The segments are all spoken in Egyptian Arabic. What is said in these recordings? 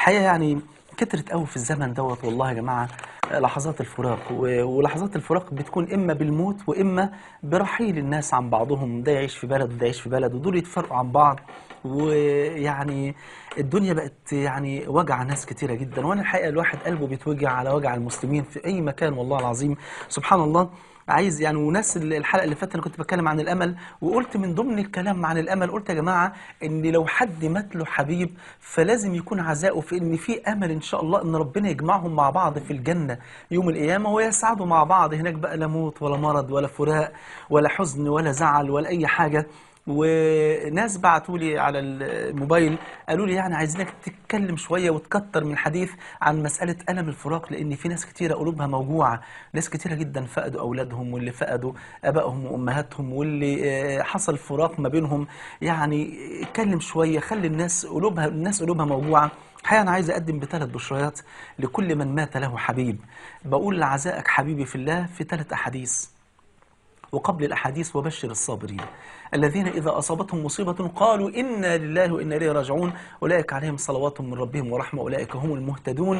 الحقيقة يعني كترت قوي في الزمن دوت والله يا جماعة لحظات الفراق و- ولحظات الفراق بتكون إما بالموت وإما برحيل الناس عن بعضهم ده يعيش في بلد وده يعيش في بلد ودول يتفرقوا عن بعض ويعني الدنيا بقت يعني وجع ناس كتيرة جدا وأنا الحقيقة الواحد قلبه بيتوجع على وجع المسلمين في أي مكان والله العظيم سبحان الله عايز يعني وناس الحلقه اللي فاتت انا كنت بتكلم عن الامل وقلت من ضمن الكلام عن الامل قلت يا جماعه ان لو حد مات له حبيب فلازم يكون عزاؤه في ان في امل ان شاء الله ان ربنا يجمعهم مع بعض في الجنه يوم القيامه ويسعدوا مع بعض هناك بقى لا موت ولا مرض ولا فراق ولا حزن ولا زعل ولا اي حاجه وناس بعتوا لي على الموبايل قالوا لي يعني عايزينك تتكلم شويه وتكتر من الحديث عن مساله الم الفراق لان في ناس كتيره قلوبها موجوعه ناس كتيره جدا فقدوا اولادهم واللي فقدوا ابائهم وامهاتهم واللي آه، حصل فراق ما بينهم يعني اتكلم شويه خلي الناس قلوبها الناس قلوبها موجوعه الحقيقه انا عايز اقدم بثلاث بشريات لكل من مات له حبيب بقول لعزائك حبيبي في الله في ثلاث احاديث وقبل الأحاديث وبشر الصابرين الذين إذا أصابتهم مصيبة قالوا إنا لله وإنا إليه راجعون أولئك عليهم صلوات من ربهم ورحمة أولئك هم المهتدون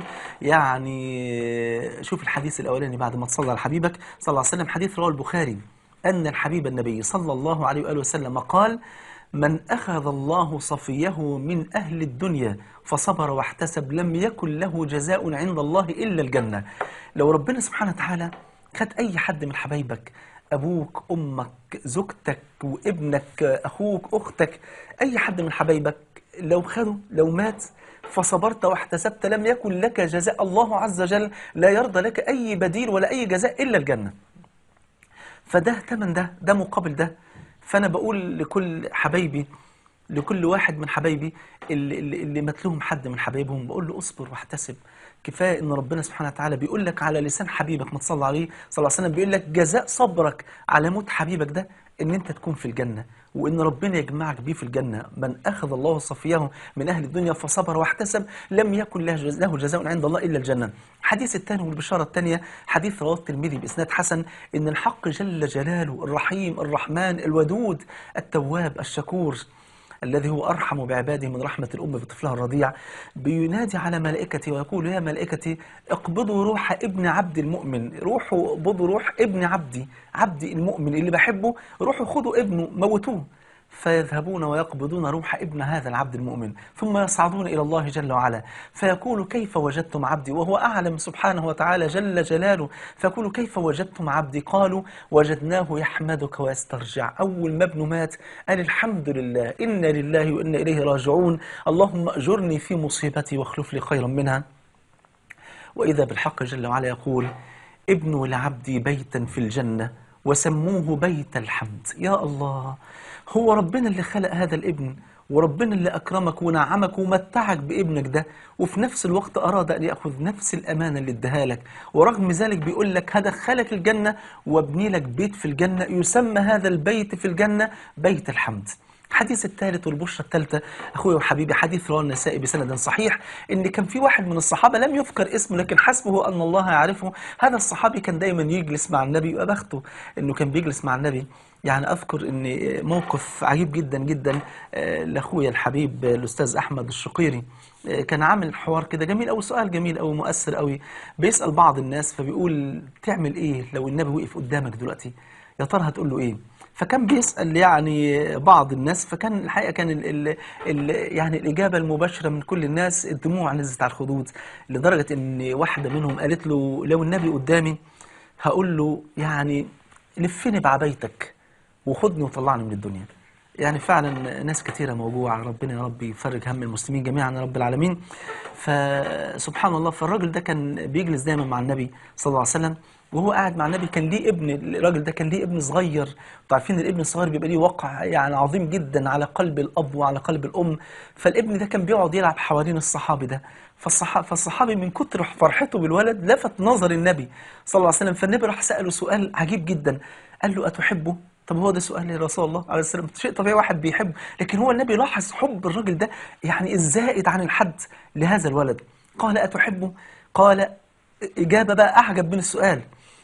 يعني شوف الحديث الأولاني بعد ما تصلى على حبيبك صلى الله عليه وسلم حديث رواه البخاري أن الحبيب النبي صلى الله عليه وآله وسلم قال من أخذ الله صفيه من أهل الدنيا فصبر واحتسب لم يكن له جزاء عند الله إلا الجنة لو ربنا سبحانه وتعالى خد أي حد من حبايبك أبوك أمك زوجتك وابنك أخوك أختك أي حد من حبايبك لو خده لو مات فصبرت واحتسبت لم يكن لك جزاء الله عز وجل لا يرضى لك أي بديل ولا أي جزاء إلا الجنة فده تمن ده ده مقابل ده فأنا بقول لكل حبايبي لكل واحد من حبايبي اللي, اللي, اللي مات لهم حد من حبايبهم بقول له اصبر واحتسب كفايه ان ربنا سبحانه وتعالى بيقول لك على لسان حبيبك ما تصلى عليه صلى الله عليه وسلم بيقول لك جزاء صبرك على موت حبيبك ده ان انت تكون في الجنه وان ربنا يجمعك بيه في الجنه من اخذ الله صفيه من اهل الدنيا فصبر واحتسب لم يكن له جز- له جزاء عند الله الا الجنه الحديث الثاني والبشاره الثانيه حديث رواه الترمذي باسناد حسن ان الحق جل جلاله الرحيم الرحمن الودود التواب الشكور الذي هو أرحم بعباده من رحمة الأم بطفلها الرضيع بينادي على ملائكته ويقول يا ملائكتي اقبضوا روح ابن عبد المؤمن روحوا اقبضوا روح ابن عبدي عبدي المؤمن اللي بحبه روحوا خدوا ابنه موتوه فيذهبون ويقبضون روح ابن هذا العبد المؤمن ثم يصعدون إلى الله جل وعلا فيقول كيف وجدتم عبدي وهو أعلم سبحانه وتعالى جل جلاله فيقول كيف وجدتم عبدي قالوا وجدناه يحمدك ويسترجع أول ما ابنه مات قال الحمد لله إنا لله وإنا إليه راجعون اللهم أجرني في مصيبتي واخلف لي خيرا منها وإذا بالحق جل وعلا يقول ابنوا لعبدي بيتا في الجنة وسموه بيت الحمد يا الله هو ربنا اللي خلق هذا الابن وربنا اللي أكرمك ونعمك ومتعك بابنك ده وفي نفس الوقت أراد أن يأخذ نفس الأمانة اللي اداها لك ورغم ذلك بيقول لك هدخلك الجنة وابني لك بيت في الجنة يسمى هذا البيت في الجنة بيت الحمد الحديث الثالث والبشرة الثالثة أخويا وحبيبي حديث رواه النسائي بسند صحيح إن كان في واحد من الصحابة لم يذكر اسمه لكن حسبه أن الله يعرفه هذا الصحابي كان دايما يجلس مع النبي وأبخته إنه كان بيجلس مع النبي يعني أذكر إن موقف عجيب جدا جدا آه، لأخويا الحبيب آه، الأستاذ أحمد الشقيري آه، كان عامل حوار كده جميل أو سؤال جميل أو مؤثر أوي بيسأل بعض الناس فبيقول تعمل إيه لو النبي وقف قدامك دلوقتي يا ترى هتقول له إيه فكان بيسأل يعني بعض الناس فكان الحقيقة كان ال ال ال يعني الإجابة المباشرة من كل الناس الدموع نزلت على الخدود لدرجة إن واحدة منهم قالت له لو النبي قدامي هقول له يعني لفني بعبيتك وخدني وطلعني من الدنيا يعني فعلا ناس كثيرة موجوعة ربنا يا رب يفرج هم المسلمين جميعا يا رب العالمين فسبحان الله فالراجل ده كان بيجلس دايما مع النبي صلى الله عليه وسلم وهو قاعد مع النبي كان ليه ابن الراجل ده كان ليه ابن صغير انتوا عارفين الابن الصغير بيبقى ليه وقع يعني عظيم جدا على قلب الاب وعلى قلب الام فالابن ده كان بيقعد يلعب حوالين الصحابي ده فالصحابي, فالصحابي من كتر فرحته بالولد لفت نظر النبي صلى الله عليه وسلم فالنبي راح سأله سؤال عجيب جدا قال له أتحبه؟ طب هو ده سؤال لرسول الله عليه السلام شيء طبيعي واحد بيحبه لكن هو النبي لاحظ حب الراجل ده يعني الزائد عن الحد لهذا الولد قال أتحبه؟ قال إجابة بقى أعجب من السؤال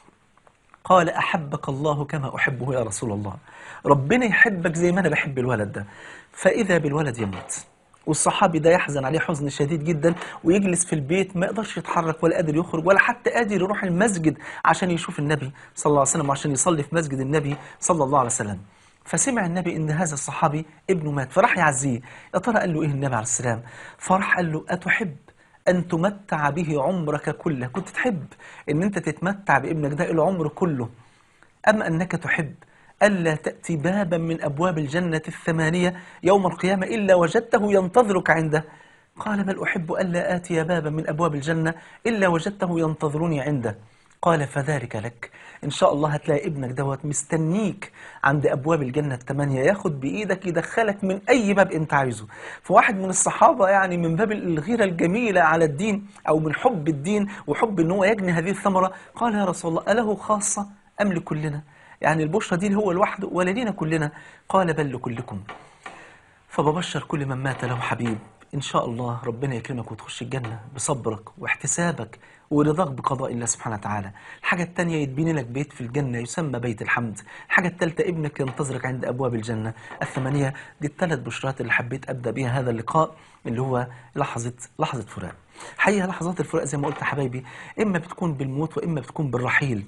قال أحبك الله كما أحبه يا رسول الله ربنا يحبك زي ما أنا بحب الولد ده فإذا بالولد يموت والصحابي ده يحزن عليه حزن شديد جدا ويجلس في البيت ما يقدرش يتحرك ولا قادر يخرج ولا حتى قادر يروح المسجد عشان يشوف النبي صلى الله عليه وسلم وعشان يصلي في مسجد النبي صلى الله عليه وسلم فسمع النبي ان هذا الصحابي ابنه مات فراح يعزيه يا ترى قال له ايه النبي عليه السلام فراح قال له اتحب ان تمتع به عمرك كله كنت تحب ان انت تتمتع بابنك ده العمر كله أم أنك تحب ألا تأتي بابا من أبواب الجنة الثمانية يوم القيامة إلا وجدته ينتظرك عنده قال بل أحب ألا آتي بابا من أبواب الجنة إلا وجدته ينتظرني عنده قال فذلك لك إن شاء الله هتلاقي ابنك دوت مستنيك عند أبواب الجنة الثمانية ياخد بإيدك يدخلك من أي باب أنت عايزه فواحد من الصحابة يعني من باب الغيرة الجميلة على الدين أو من حب الدين وحب أن هو يجني هذه الثمرة قال يا رسول الله أله خاصة أم لكلنا يعني البشرى دي هو لوحده ولا لينا كلنا قال بل لكلكم فببشر كل من مات له حبيب إن شاء الله ربنا يكرمك وتخش الجنة بصبرك واحتسابك ورضاك بقضاء الله سبحانه وتعالى الحاجة التانية يتبني لك بيت في الجنة يسمى بيت الحمد الحاجة التالتة ابنك ينتظرك عند أبواب الجنة الثمانية دي الثلاث بشرات اللي حبيت أبدأ بيها هذا اللقاء اللي هو لحظة لحظة فراق حقيقة لحظات الفراق زي ما قلت يا حبايبي إما بتكون بالموت وإما بتكون بالرحيل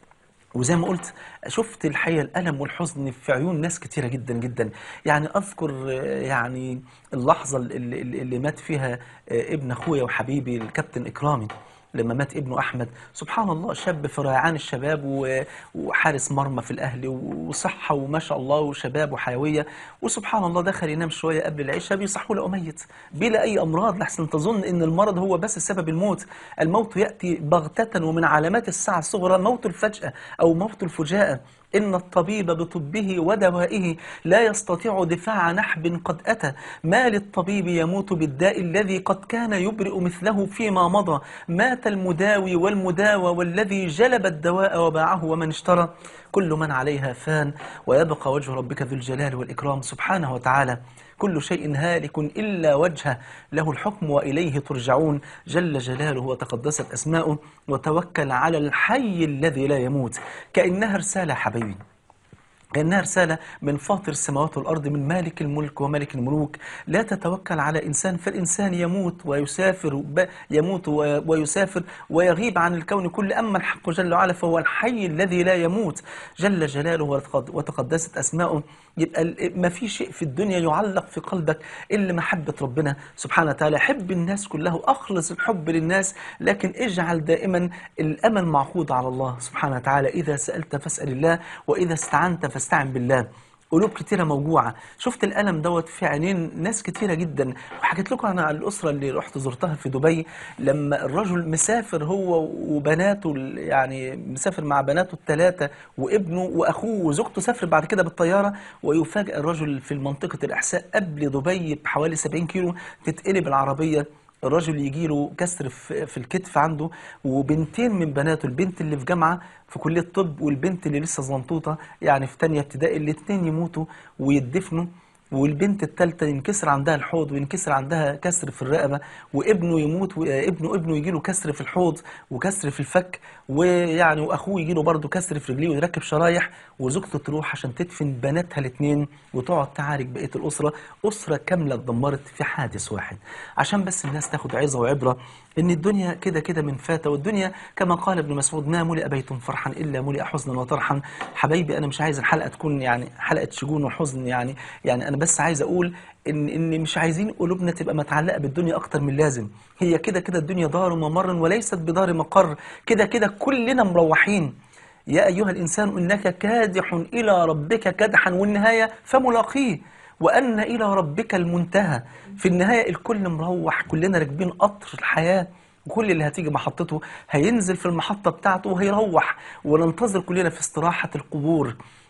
وزي ما قلت شفت الحقيقة الألم والحزن في عيون ناس كتيرة جدا جدا يعني أذكر آه، يعني اللحظة اللي, اللي اللي مات فيها آه، ابن أخويا وحبيبي الكابتن إكرامي لما مات ابنه أحمد سبحان الله شاب في ريعان الشباب و- وحارس مرمى في الأهلي وصحة وما شاء الله وشباب وحيوية وسبحان الله دخل ينام شوية قبل العشاء بيصحوا له ميت بلا أي أمراض لحسن تظن إن المرض هو بس سبب الموت الموت يأتي بغتة ومن علامات الساعة الصغرى موت الفجأة أو موت الفجاءة إن الطبيب بطبه ودوائه لا يستطيع دفاع نحب قد أتى ما للطبيب يموت بالداء الذي قد كان يبرئ مثله فيما مضى مات المداوي والمداوى والذي جلب الدواء وباعه ومن اشترى كل من عليها فان ويبقى وجه ربك ذو الجلال والإكرام سبحانه وتعالى كل شيء هالك إلا وجهه له الحكم وإليه ترجعون جل جلاله وتقدست أسماؤه وتوكل على الحي الذي لا يموت كأنها رسالة حبيبي كأنها رسالة من فاطر السماوات والأرض من مالك الملك وملك الملوك لا تتوكل على إنسان فالإنسان يموت ويسافر ب- يموت و- ويسافر ويغيب عن الكون كل أما الحق جل وعلا فهو الحي الذي لا يموت جل جلاله وتقد- وتقدست أسماؤه يبقى ال- ما في شيء في الدنيا يعلق في قلبك إلا محبة ربنا سبحانه وتعالى حب الناس كلها أخلص الحب للناس لكن اجعل دائما الأمل معقود على الله سبحانه وتعالى إذا سألت فاسأل الله وإذا استعنت فاستعن بالله قلوب كتيرة موجوعة شفت الألم دوت في عينين ناس كتيرة جدا وحكيت لكم عن الأسرة اللي رحت زرتها في دبي لما الرجل مسافر هو وبناته ال- يعني مسافر مع بناته الثلاثة وابنه وأخوه وزوجته سافر بعد كده بالطيارة ويفاجئ الرجل في منطقة الإحساء قبل دبي بحوالي 70 كيلو تتقلب العربية الرجل يجي له كسر في في الكتف عنده وبنتين من بناته البنت اللي في جامعه في كليه طب والبنت اللي لسه زنطوطه يعني في تانية ابتدائي الاثنين يموتوا ويدفنوا والبنت الثالثه ينكسر عندها الحوض وينكسر عندها كسر في الرقبه وابنه يموت وابنه ابنه يجي له كسر في الحوض وكسر في الفك ويعني واخوه يجي له برضه كسر في رجليه ويركب شرايح وزوجته تروح عشان تدفن بناتها الاثنين وتقعد تعالج بقيه الاسره اسره كامله اتدمرت في حادث واحد عشان بس الناس تاخد عظه وعبره ان الدنيا كده كده من فاتة والدنيا كما قال ابن مسعود ما ملئ بيت فرحا الا ملئ حزنا وطرحا حبايبي انا مش عايز الحلقه تكون يعني حلقه شجون وحزن يعني يعني انا بس عايز اقول ان ان مش عايزين قلوبنا تبقى متعلقه بالدنيا اكتر من اللازم هي كده كده الدنيا دار وممر وليست بدار مقر كده كده كلنا مروحين يا أيها الإنسان إنك كادح إلى ربك كدحا والنهاية فملاقيه وأن إلى ربك المنتهى في النهاية الكل مروح كلنا راكبين قطر الحياة وكل اللي هتيجي محطته هينزل في المحطة بتاعته وهيروح وننتظر كلنا في استراحة القبور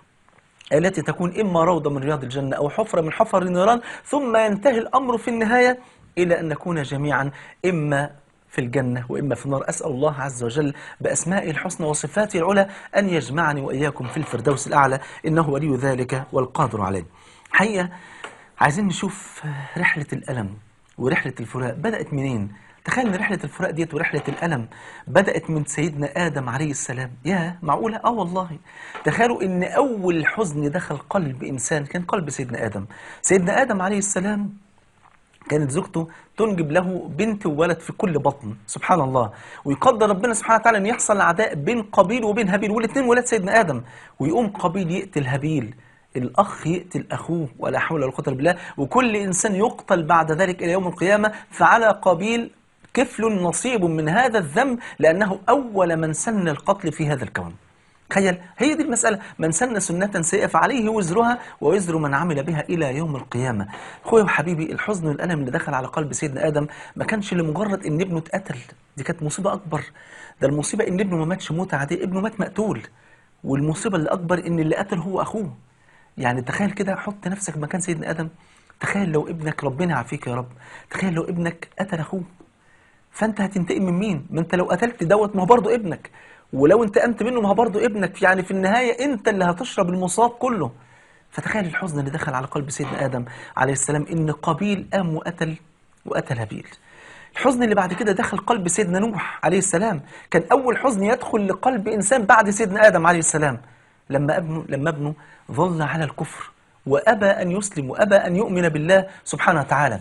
التي تكون إما روضة من رياض الجنة أو حفرة من حفر النيران ثم ينتهي الأمر في النهاية إلى أن نكون جميعا إما في الجنة وإما في النار أسأل الله عز وجل بأسمائه الحسنى وصفاته العلى أن يجمعني وإياكم في الفردوس الأعلى إنه ولي ذلك والقادر عليه حقيقة عايزين نشوف رحلة الألم ورحلة الفراق بدأت منين تخيل ان رحلة الفراق ديت ورحلة الألم بدأت من سيدنا آدم عليه السلام يا معقولة اه والله تخيلوا ان أول حزن دخل قلب إنسان كان قلب سيدنا آدم سيدنا آدم عليه السلام كانت زوجته تنجب له بنت وولد في كل بطن سبحان الله ويقدر ربنا سبحانه وتعالى ان يحصل عداء بين قابيل وبين هابيل والاثنين ولاد سيدنا ادم ويقوم قابيل يقتل هابيل الاخ يقتل اخوه ولا حول ولا قوه الا بالله وكل انسان يقتل بعد ذلك الى يوم القيامه فعلى قابيل كفل نصيب من هذا الذنب لانه اول من سن القتل في هذا الكون تخيل هي دي المسألة من سن سنة سيئة فعليه وزرها ووزر من عمل بها إلى يوم القيامة أخويا وحبيبي الحزن والألم اللي دخل على قلب سيدنا آدم ما كانش لمجرد إن ابنه اتقتل دي كانت مصيبة أكبر ده المصيبة إن ابنه ما ماتش موتة عادية ابنه مات مقتول والمصيبة اللي أكبر إن اللي قتل هو أخوه يعني تخيل كده حط نفسك مكان سيدنا آدم تخيل لو ابنك ربنا يعافيك يا رب تخيل لو ابنك قتل أخوه فانت هتنتقم من مين ما انت لو قتلت دوت ما هو برضه ابنك ولو انتقمت منه ما هو برضه ابنك يعني في النهاية انت اللي هتشرب المصاب كله فتخيل الحزن اللي دخل على قلب سيدنا آدم عليه السلام ان قابيل قام وقتل وقتل هابيل الحزن اللي بعد كده دخل قلب سيدنا نوح عليه السلام كان أول حزن يدخل لقلب إنسان بعد سيدنا آدم عليه السلام لما ابنه لما ابنه ظل على الكفر وأبى أن يسلم وأبى أن يؤمن بالله سبحانه وتعالى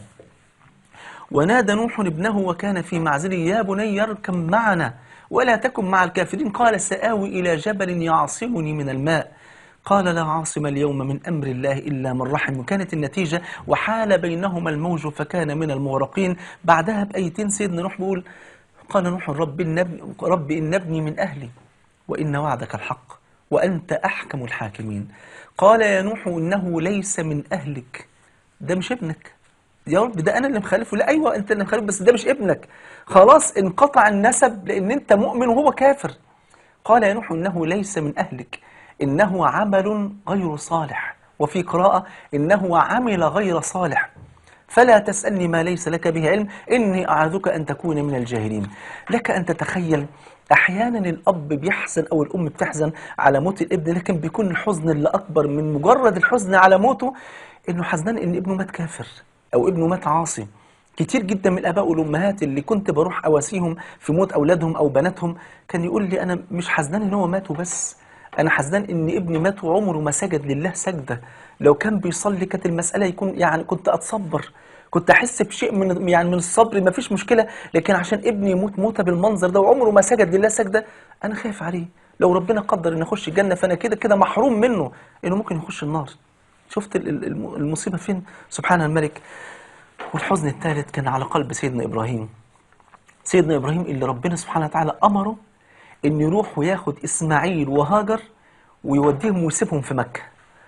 ونادى نوح ابنه وكان في معزل يا بني اركب معنا ولا تكن مع الكافرين قال سآوي إلى جبل يعصمني من الماء قال لا عاصم اليوم من أمر الله إلا من رحم وكانت النتيجة وحال بينهما الموج فكان من المغرقين بعدها بأيتين سيدنا نوح بيقول قال نوح رب إن ابني, رب إن ابني من أهلي وإن وعدك الحق وأنت أحكم الحاكمين قال يا نوح إنه ليس من أهلك ده مش ابنك يا رب ده انا اللي مخالفه لا ايوه انت اللي مخالفه بس ده مش ابنك خلاص انقطع النسب لان انت مؤمن وهو كافر قال يا نوح انه ليس من اهلك انه عمل غير صالح وفي قراءه انه عمل غير صالح فلا تسالني ما ليس لك به علم اني اعاذك ان تكون من الجاهلين لك ان تتخيل احيانا الاب بيحزن او الام بتحزن على موت الابن لكن بيكون الحزن اللي اكبر من مجرد الحزن على موته انه حزنان ان ابنه مات كافر او ابنه مات عاصي كتير جدا من الاباء والامهات اللي كنت بروح اواسيهم في موت اولادهم او بناتهم كان يقول لي انا مش حزنان ان هو مات وبس انا حزنان ان ابني مات وعمره ما سجد لله سجده لو كان بيصلي كانت المساله يكون يعني كنت اتصبر كنت احس بشيء من يعني من الصبر ما فيش مشكله لكن عشان ابني يموت موته بالمنظر ده وعمره ما سجد لله سجده انا خايف عليه لو ربنا قدر ان يخش الجنه فانا كده كده محروم منه انه ممكن يخش النار شفت ال- ال- الم- المصيبة فين سبحان الملك والحزن الثالث كان على قلب سيدنا إبراهيم سيدنا إبراهيم اللي ربنا سبحانه وتعالى أمره إن يروح وياخد إسماعيل وهاجر ويوديهم ويسيبهم في مكة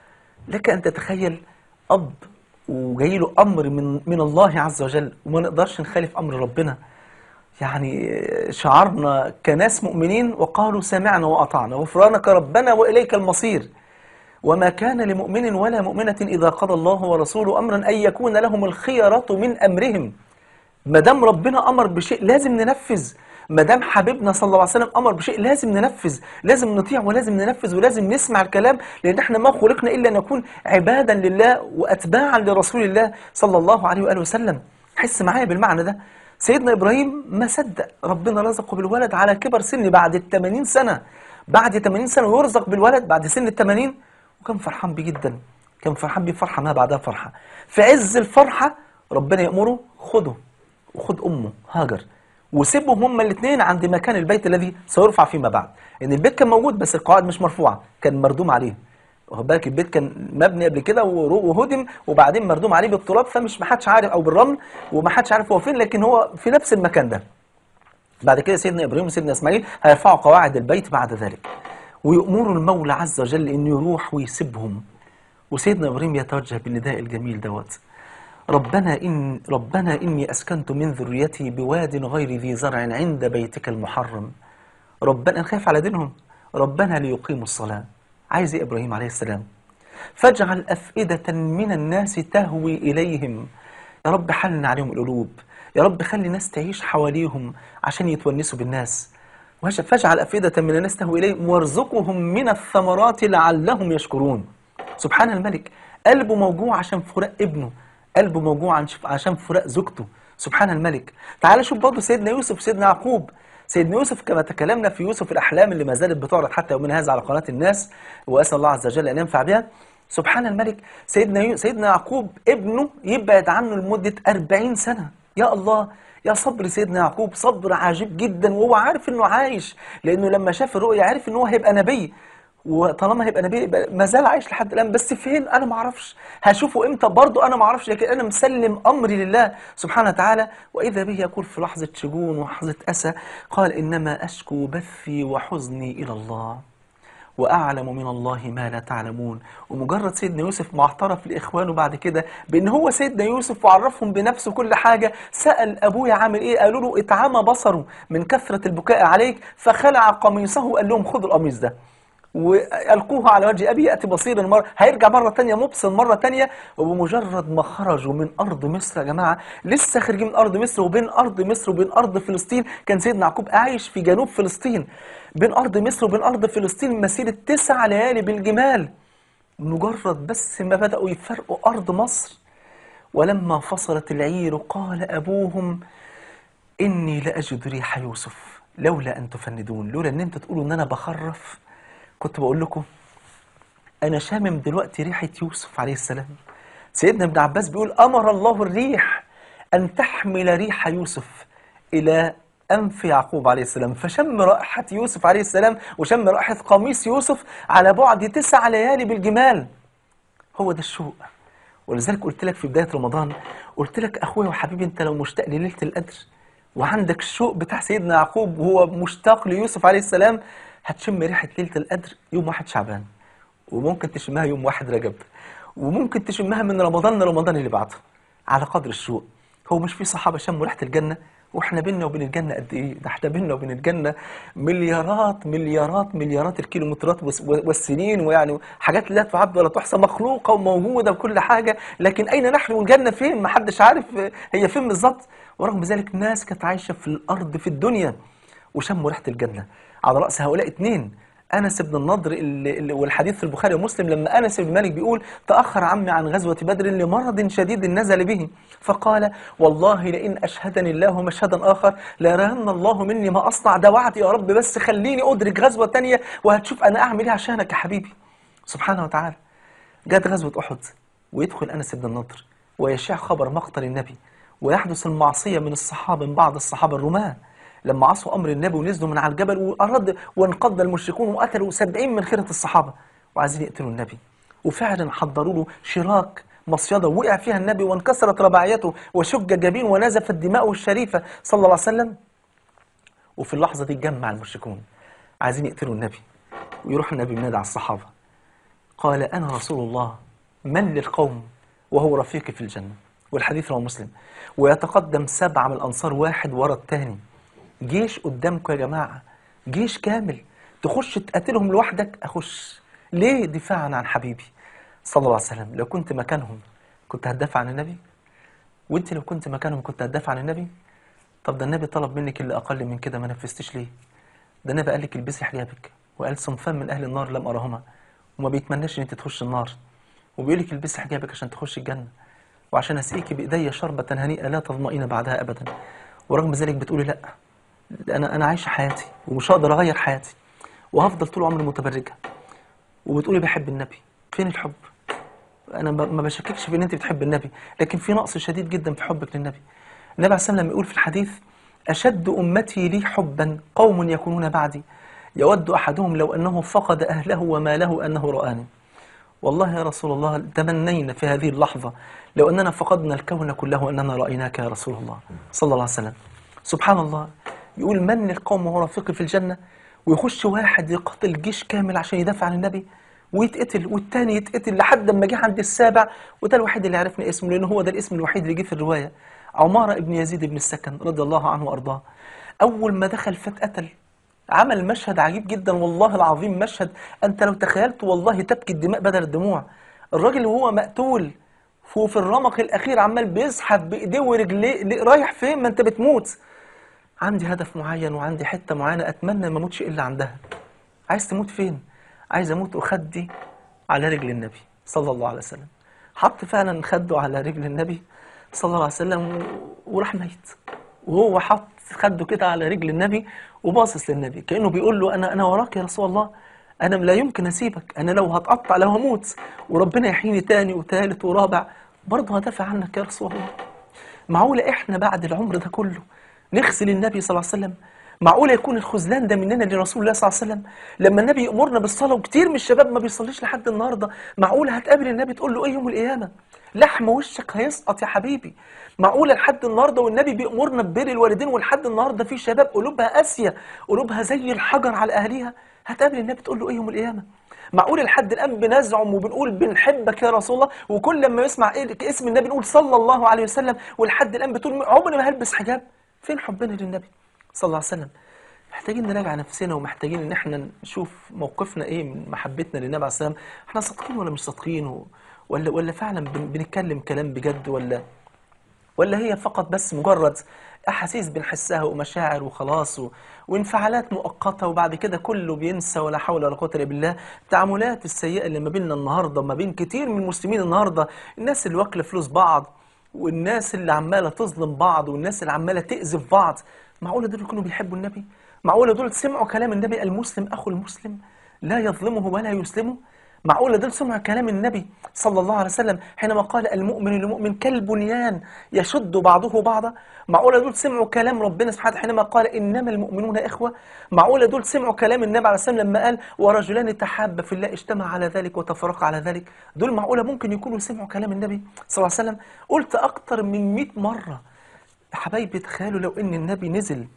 لك أن تتخيل أب وجاي له أمر من من الله عز وجل وما نقدرش نخالف أمر ربنا يعني شعرنا كناس مؤمنين وقالوا سمعنا وأطعنا غفرانك ربنا وإليك المصير وما كان لمؤمن ولا مؤمنة إذا قضى الله ورسوله أمرا أن يكون لهم الخيرة من أمرهم ما دام ربنا أمر بشيء لازم ننفذ ما دام حبيبنا صلى الله عليه وسلم أمر بشيء لازم ننفذ لازم نطيع ولازم ننفذ ولازم نسمع الكلام لأن احنا ما خلقنا إلا نكون عبادا لله وأتباعا لرسول الله صلى الله عليه وآله وسلم حس معايا بالمعنى ده سيدنا إبراهيم ما صدق ربنا رزقه بالولد على كبر سن بعد الثمانين سنة بعد 80 سنة ويرزق بالولد بعد سن الثمانين وكان فرحان بيه جدا كان فرحان بيه فرحة ما بعدها فرحة في عز الفرحة ربنا يأمره خده وخد أمه هاجر وسيبهم هما الاثنين عند مكان البيت الذي سيرفع فيما بعد ان البيت كان موجود بس القواعد مش مرفوعة كان مردوم عليه واخد بالك البيت كان مبني قبل كده ورو- وهدم وبعدين مردوم عليه بالتراب فمش محدش عارف او بالرمل ومحدش عارف هو فين لكن هو في نفس المكان ده بعد كده سيدنا ابراهيم وسيدنا اسماعيل هيرفعوا قواعد البيت بعد ذلك ويأمروا المولى عز وجل انه يروح ويسيبهم وسيدنا ابراهيم يتوجه بالنداء الجميل دوت ربنا إن ربنا إني أسكنت من ذريتي بواد غير ذي زرع عند بيتك المحرم ربنا أنا خايف على دينهم ربنا ليقيموا الصلاة عايز إيه إبراهيم عليه السلام فاجعل أفئدة من الناس تهوي إليهم يا رب حلن عليهم القلوب يا رب خلي الناس تعيش حواليهم عشان يتونسوا بالناس وهش- فاجعل أفئدة من الناس تهوي إليهم وارزقهم من الثمرات لعلهم يشكرون سبحان الملك قلبه موجوع عشان فراق ابنه قلبه موجوع عن- عشان فراق زوجته سبحان الملك تعال شوف برضه سيدنا يوسف وسيدنا يعقوب سيدنا يوسف كما تكلمنا في يوسف الأحلام اللي ما زالت بتعرض حتى يومنا هذا على قناة الناس وأسأل الله عز وجل أن ينفع بها سبحان الملك سيدنا يو... سيدنا يعقوب ابنه يبعد عنه لمدة 40 سنة يا الله يا صبر سيدنا يعقوب صبر عجيب جدا وهو عارف انه عايش لانه لما شاف الرؤيا عارف انه هو هيبقى نبي وطالما هيبقى نبي يبقى ما زال عايش لحد الان بس فين انا ما اعرفش هشوفه امتى برضه انا ما اعرفش لكن انا مسلم امري لله سبحانه وتعالى واذا به يقول في لحظه شجون ولحظه اسى قال انما اشكو بثي وحزني الى الله واعلم من الله ما لا تعلمون ومجرد سيدنا يوسف ما اعترف لاخوانه بعد كده بان هو سيدنا يوسف وعرفهم بنفسه كل حاجه سال ابويا عامل ايه قالوا له اتعمى بصره من كثره البكاء عليك فخلع قميصه وقال لهم خدوا القميص ده والقوه على وجه ابي ياتي بصيرا مره هيرجع مره ثانيه مبصر مره ثانيه وبمجرد ما خرجوا من ارض مصر يا جماعه لسه خارجين من ارض مصر وبين ارض مصر وبين ارض فلسطين كان سيدنا يعقوب عايش في جنوب فلسطين بين ارض مصر وبين ارض فلسطين مسيره تسع ليالي بالجمال مجرد بس ما بداوا يفرقوا ارض مصر ولما فصلت العير قال ابوهم اني لاجد ريح يوسف لولا ان تفندون لولا ان انتوا تقولوا ان انا بخرف كنت بقول لكم انا شامم دلوقتي ريحه يوسف عليه السلام سيدنا ابن عباس بيقول امر الله الريح ان تحمل ريح يوسف الى انف يعقوب عليه السلام فشم رائحه يوسف عليه السلام وشم رائحه قميص يوسف على بعد تسع ليالي بالجمال هو ده الشوق ولذلك قلت لك في بدايه رمضان قلت لك اخويا وحبيبي انت لو مشتاق لليله القدر وعندك الشوق بتاع سيدنا يعقوب وهو مشتاق ليوسف عليه السلام هتشم ريحة ليلة القدر يوم واحد شعبان وممكن تشمها يوم واحد رجب وممكن تشمها من رمضان لرمضان اللي بعده على قدر الشوق هو مش في صحابة شموا ريحة الجنة واحنا بينا وبين الجنة قد ايه ده احنا بينا وبين الجنة مليارات مليارات مليارات الكيلومترات والس- والسنين ويعني حاجات لا تعد ولا تحصى مخلوقة وموجودة وكل حاجة لكن اين نحن والجنة فين محدش عارف هي فين بالظبط ورغم ذلك ناس كانت عايشة في الارض في الدنيا وشموا ريحة الجنة على رأس هؤلاء اثنين أنس بن النضر اللي اللي- والحديث في البخاري ومسلم لما أنس بن مالك بيقول تأخر عمي عن غزوة بدر لمرض شديد نزل به فقال والله لئن أشهدني الله مشهدا آخر ليرين الله مني ما أصنع ده وعد يا رب بس خليني أدرك غزوة تانية وهتشوف أنا أعمل إيه عشانك يا حبيبي سبحانه وتعالى جت غزوة أحد ويدخل أنس بن النضر ويشاع خبر مقتل النبي ويحدث المعصية من الصحابة من بعض الصحابة الرماة لما عصوا أمر النبي ونزلوا من على الجبل وأراد وانقض المشركون وقتلوا سبعين من خيرة الصحابة وعايزين يقتلوا النبي وفعلا حضروا له شراك مصيدة وقع فيها النبي وانكسرت رباعيته وشج جبين ونزفت دماؤه الشريفة صلى الله عليه وسلم وفي اللحظة دي اتجمع المشركون عايزين يقتلوا النبي ويروح النبي ينادي على الصحابة قال أنا رسول الله من للقوم وهو رفيقي في الجنة والحديث رواه مسلم ويتقدم سبعة من الأنصار واحد ورا التاني جيش قدامكم يا جماعة جيش كامل تخش تقاتلهم لوحدك أخش ليه دفاعا عن حبيبي صلى الله عليه وسلم لو كنت مكانهم كنت هتدافع عن النبي وانت لو كنت مكانهم كنت هتدافع عن النبي طب ده النبي طلب منك اللي أقل من كده ما نفذتش ليه ده النبي قال لك البسي حجابك وقال صنفان من أهل النار لم أرهما وما بيتمناش ان انت تخش النار وبيقول لك البسي حجابك عشان تخش الجنة وعشان اسقيكي بايديا شربة هنيئة لا تظمئين بعدها ابدا ورغم ذلك بتقولي لا انا انا عايشه حياتي ومش هقدر اغير حياتي وهفضل طول عمري متبرجه وبتقولي بحب النبي فين الحب انا ب- ما بشككش في ان انت بتحب النبي لكن في نقص شديد جدا في حبك للنبي النبي عليه السلام لما يقول في الحديث اشد امتي لي حبا قوم يكونون بعدي يود احدهم لو انه فقد اهله وماله انه رآني والله يا رسول الله تمنينا في هذه اللحظة لو أننا فقدنا الكون كله أننا رأيناك يا رسول الله صلى الله عليه وسلم سبحان الله يقول من القوم وهو رفيقي في الجنة ويخش واحد يقتل جيش كامل عشان يدافع عن النبي ويتقتل والتاني يتقتل لحد ما جه عند السابع وده الوحيد اللي عرفنا اسمه لأنه هو ده الاسم الوحيد اللي جه في الرواية عمارة ابن يزيد بن السكن رضي الله عنه وأرضاه أول ما دخل فاتقتل عمل مشهد عجيب جدا والله العظيم مشهد انت لو تخيلت والله تبكي الدماء بدل الدموع الراجل وهو مقتول وفي الرمق الاخير عمال بيزحف بايديه ورجليه ليه- رايح فين ما انت بتموت عندي هدف معين وعندي حته معينه اتمنى ما اموتش الا عندها عايز تموت فين عايز اموت اخدي على رجل النبي صلى الله عليه وسلم حط فعلا خده على رجل النبي صلى الله عليه وسلم و- وراح ميت وهو حط خده كده على رجل النبي وباصص للنبي كانه بيقول له انا انا وراك يا رسول الله انا لا يمكن اسيبك انا لو هتقطع لو هموت وربنا يحييني تاني وتالت ورابع برضه هدافع عنك يا رسول الله معقولة احنا بعد العمر ده كله نخذل النبي صلى الله عليه وسلم معقولة يكون الخذلان ده مننا لرسول الله صلى الله عليه وسلم لما النبي يأمرنا بالصلاة وكتير من الشباب ما بيصليش لحد النهاردة معقولة هتقابل النبي تقول له ايه يوم القيامة لحم وشك هيسقط يا حبيبي معقولة لحد النهاردة والنبي بيأمرنا ببر الوالدين ولحد النهاردة في شباب قلوبها قاسية قلوبها زي الحجر على أهليها هتقابل النبي تقول له ايه يوم القيامة معقول لحد الآن بنزعم وبنقول بنحبك يا رسول الله وكل لما يسمع إيه اسم النبي نقول صلى الله عليه وسلم ولحد الآن بتقول عمري ما هلبس حجاب فين حبنا للنبي صلى الله عليه وسلم محتاجين نراجع نفسنا ومحتاجين ان احنا نشوف موقفنا ايه من محبتنا للنبي عليه السلام احنا صادقين ولا مش صادقين و- ولا ولا فعلا بن- بنتكلم كلام بجد ولا ولا هي فقط بس مجرد احاسيس بنحسها ومشاعر وخلاص و... وانفعالات مؤقته وبعد كده كله بينسى ولا حول ولا قوه الا بالله التعاملات السيئه اللي ما بيننا النهارده ما بين كتير من المسلمين النهارده الناس اللي واكله فلوس بعض والناس اللي عماله تظلم بعض والناس اللي عماله تأذي في بعض معقوله دول يكونوا بيحبوا النبي معقوله دول سمعوا كلام النبي المسلم اخو المسلم لا يظلمه ولا يسلمه معقولة دول سمعوا كلام النبي صلى الله عليه وسلم حينما قال المؤمن للمؤمن كالبنيان يشد بعضه بعضا معقولة دول سمعوا كلام ربنا سبحانه وتعالى حينما قال إنما المؤمنون إخوة معقولة دول سمعوا كلام النبي عليه السلام لما قال ورجلان تحابا في الله اجتمع على ذلك وتفرقا على ذلك دول معقولة ممكن يكونوا سمعوا كلام النبي صلى الله عليه وسلم قلت أكتر من 100 مرة يا حبايبي تخيلوا لو إن النبي نزل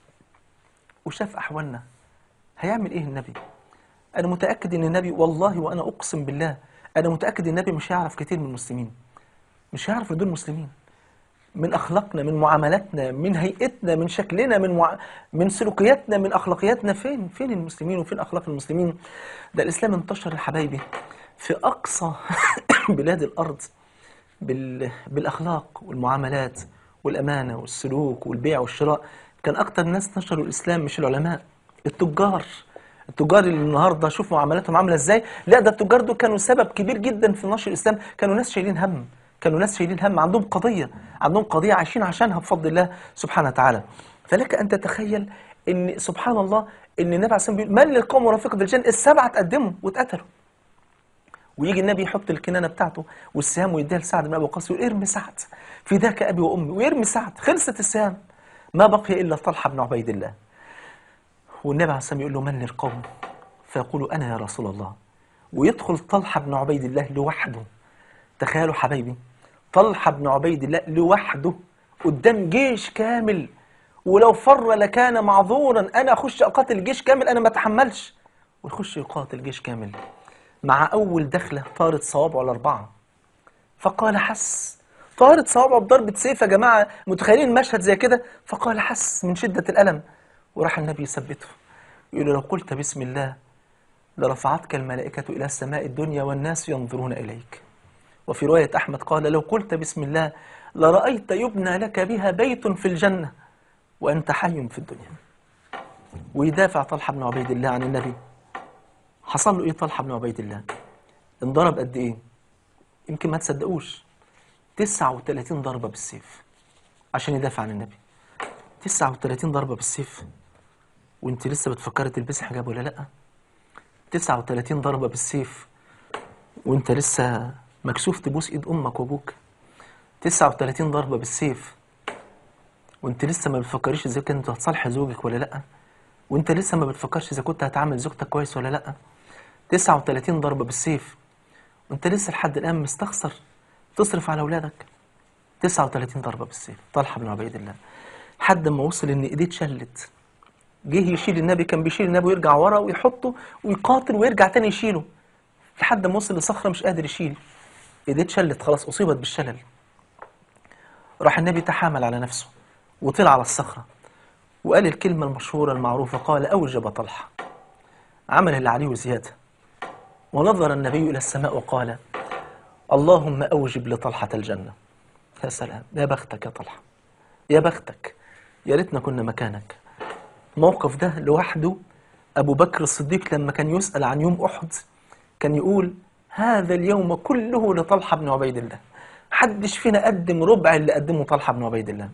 وشاف أحوالنا هيعمل إيه النبي أنا متأكد إن النبي والله وأنا أقسم بالله أنا متأكد إن النبي مش هيعرف كتير من المسلمين مش هيعرف إن دول مسلمين من أخلاقنا من معاملاتنا من هيئتنا من شكلنا من مع... من سلوكياتنا من أخلاقياتنا فين فين المسلمين وفين أخلاق المسلمين ده الإسلام انتشر يا حبايبي في أقصى بلاد الأرض بال... بالأخلاق والمعاملات والأمانة والسلوك والبيع والشراء كان أكتر الناس نشروا الإسلام مش العلماء التجار التجار اللي النهارده شوف معاملاتهم عامله ازاي لا ده التجار دول كانوا سبب كبير جدا في نشر الاسلام كانوا ناس شايلين هم كانوا ناس شايلين هم عندهم قضيه عندهم قضيه عايشين عشانها بفضل الله سبحانه وتعالى فلك ان تتخيل ان سبحان الله ان النبي عليه الصلاه والسلام بيقول من للقوم ورفيق الجنه السبعه اتقدموا واتقتلوا ويجي النبي يحط الكنانه بتاعته والسهام ويديها لسعد بن ابي وقاص يقول ارمي سعد فداك ابي وامي ويرمي سعد خلصت السهام ما بقي الا طلحه بن عبيد الله والنبي عليه الصلاه والسلام يقول له من للقوم فيقول انا يا رسول الله ويدخل طلحه بن عبيد الله لوحده تخيلوا حبايبي طلحه بن عبيد الله لوحده قدام جيش كامل ولو فر لكان معذورا انا اخش اقاتل جيش كامل انا ما اتحملش ويخش يقاتل جيش كامل مع اول دخله طارت صوابعه الاربعه فقال حس طارت صوابعه بضربة سيف يا جماعة متخيلين مشهد زي كده فقال حس من شدة الألم وراح النبي يثبته يقول له لو قلت بسم الله لرفعتك الملائكة إلى السماء الدنيا والناس ينظرون إليك وفي رواية أحمد قال لو قلت بسم الله لرأيت يبنى لك بها بيت في الجنة وأنت حي في الدنيا ويدافع طلحة بن عبيد الله عن النبي حصل له إيه طلحة بن عبيد الله انضرب قد إيه يمكن ما تصدقوش 39 ضربة بالسيف عشان يدافع عن النبي 39 ضربة بالسيف وانت لسه بتفكري تلبسي حجاب ولا لا 39 ضربة بالسيف وانت لسه مكسوف تبوس ايد امك وابوك 39 ضربة بالسيف وانت لسه ما بتفكريش اذا كنت هتصالحي زوجك ولا لا وانت لسه ما بتفكرش اذا كنت هتعامل زوجتك كويس ولا لا 39 ضربة بالسيف وانت لسه لحد الان مستخسر تصرف على اولادك 39 ضربة بالسيف طلحة بن عبيد الله لحد ما وصل ان ايديه اتشلت جه يشيل النبي كان بيشيل النبي ويرجع ورا ويحطه ويقاتل ويرجع تاني يشيله لحد ما وصل لصخرة مش قادر يشيل ايديه اتشلت خلاص اصيبت بالشلل راح النبي تحامل على نفسه وطلع على الصخرة وقال الكلمة المشهورة المعروفة قال أوجب طلحة عمل اللي عليه زيادة ونظر النبي إلى السماء وقال اللهم أوجب لطلحة الجنة يا سلام يا بختك يا طلحة يا بختك يا ريتنا كنا مكانك الموقف ده لوحده أبو بكر الصديق لما كان يسأل عن يوم أحد كان يقول هذا اليوم كله لطلحة بن عبيد الله حدش فينا قدم ربع اللي قدمه طلحة بن عبيد الله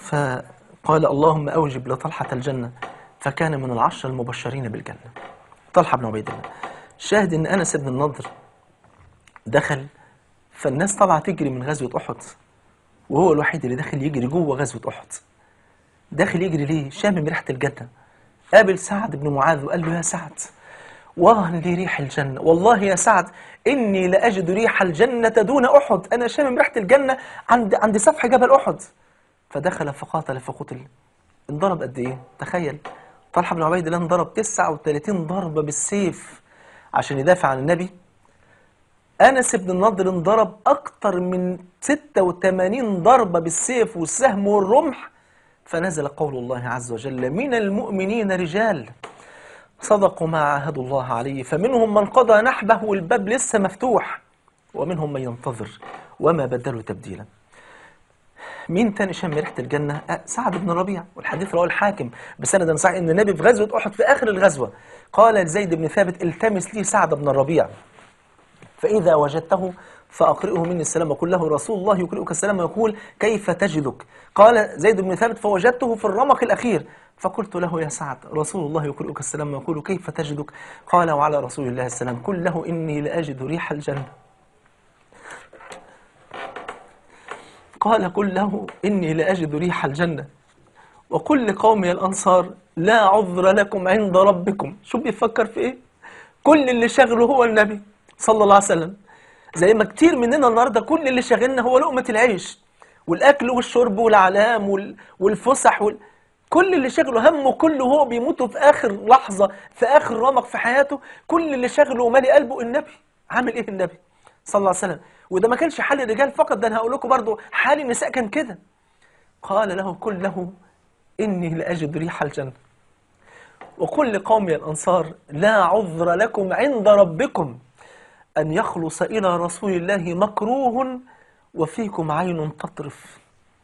فقال اللهم أوجب لطلحة الجنة فكان من العشر المبشرين بالجنة طلحة بن عبيد الله شاهد ان انس بن النضر دخل فالناس طالعه تجري من غزوة احد وهو الوحيد اللي داخل يجري جوه غزوة احد داخل يجري ليه شامم ريحة الجنة قابل سعد بن معاذ وقال له يا سعد واه لي ريح الجنة والله يا سعد إني لأجد ريح الجنة دون أحد أنا شامم ريحة الجنة عند عند سفح جبل أحد فدخل فقاتل فقتل انضرب قد إيه تخيل طلحة بن عبيد الله انضرب 39 ضربة بالسيف عشان يدافع عن النبي أنس بن النضر انضرب أكتر من 86 ضربة بالسيف والسهم والرمح فنزل قول الله عز وجل من المؤمنين رجال صدقوا ما عاهدوا الله عليه فمنهم من قضى نحبه والباب لسه مفتوح ومنهم من ينتظر وما بدلوا تبديلا مين تاني شم ريحة الجنة؟ أه سعد بن ربيع والحديث رواه الحاكم بسند صحيح ان النبي في غزوة أحد في آخر الغزوة قال لزيد بن ثابت التمس لي سعد بن الربيع فإذا وجدته فأقرئه مني السلام وقل له رسول الله يقرئك السلام ويقول كيف تجدك قال زيد بن ثابت فوجدته في الرمق الأخير فقلت له يا سعد رسول الله يقرئك السلام ويقول كيف تجدك قال وعلى رسول الله السلام قل له إني لأجد ريح الجنة قال قل له إني لأجد ريح الجنة وقل لقومي الأنصار لا عذر لكم عند ربكم شو بيفكر في إيه كل اللي شغله هو النبي صلى الله عليه وسلم زي ما كتير مننا النهارده كل اللي شاغلنا هو لقمة العيش والأكل والشرب والعلام وال... والفسح وال... كل اللي شغله همه كله هو بيموت في آخر لحظة في آخر رمق في حياته كل اللي شغله ومالي قلبه النبي عامل إيه النبي صلى الله عليه وسلم وده ما كانش حال الرجال فقط ده أنا هقول لكم برضه حال النساء كان كده قال له كل له إني لأجد ريح الجنة وقل لقومي الأنصار لا عذر لكم عند ربكم أن يخلص إلى رسول الله مكروه وفيكم عين تطرف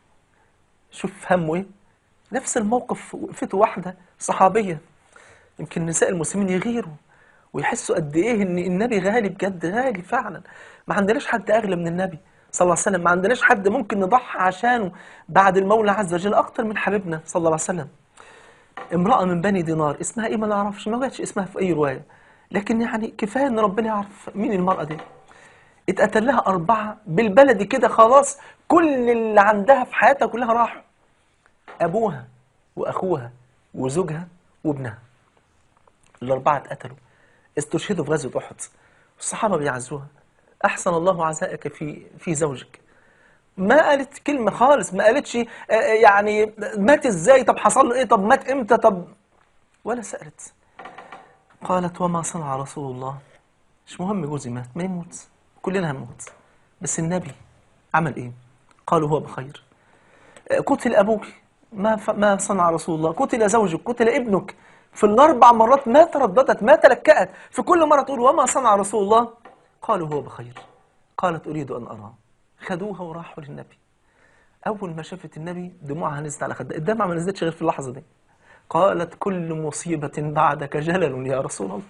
شوف همه إيه نفس الموقف وقفته واحدة صحابية يمكن نساء المسلمين يغيروا ويحسوا قد إيه إن النبي غالي بجد غالي فعلا ما عندناش حد أغلى من النبي صلى الله عليه وسلم ما عندناش حد ممكن نضحي عشانه بعد المولى عز وجل أكتر من حبيبنا صلى الله عليه وسلم امرأة من بني دينار اسمها إيه ما نعرفش ما جاتش اسمها في أي رواية لكن يعني كفاية إن ربنا يعرف مين المرأة دي اتقتل لها أربعة بالبلدي كده خلاص كل اللي عندها في حياتها كلها راحوا أبوها وأخوها وزوجها وابنها الأربعة اتقتلوا استشهدوا في غزوة أحد الصحابة بيعزوها أحسن الله عزائك في في زوجك ما قالت كلمة خالص ما قالتش آه، آه، يعني مات ازاي طب حصل له ايه طب مات امتى طب ولا سألت قالت وما صنع رسول الله مش مهم جوزي مات ما يموت كلنا هنموت بس النبي عمل ايه قالوا هو بخير آه، قتل ابوك ما ف... ما صنع رسول الله قتل زوجك قتل ابنك في الاربع مرات ما ترددت ما تلكأت في كل مرة تقول وما صنع رسول الله قالوا هو بخير قالت اريد ان اراه خدوها وراحوا للنبي اول ما شافت النبي دموعها نزلت على خدها الدمعة ما نزلتش غير في اللحظة دي قالت كل مصيبة بعدك جلل يا رسول الله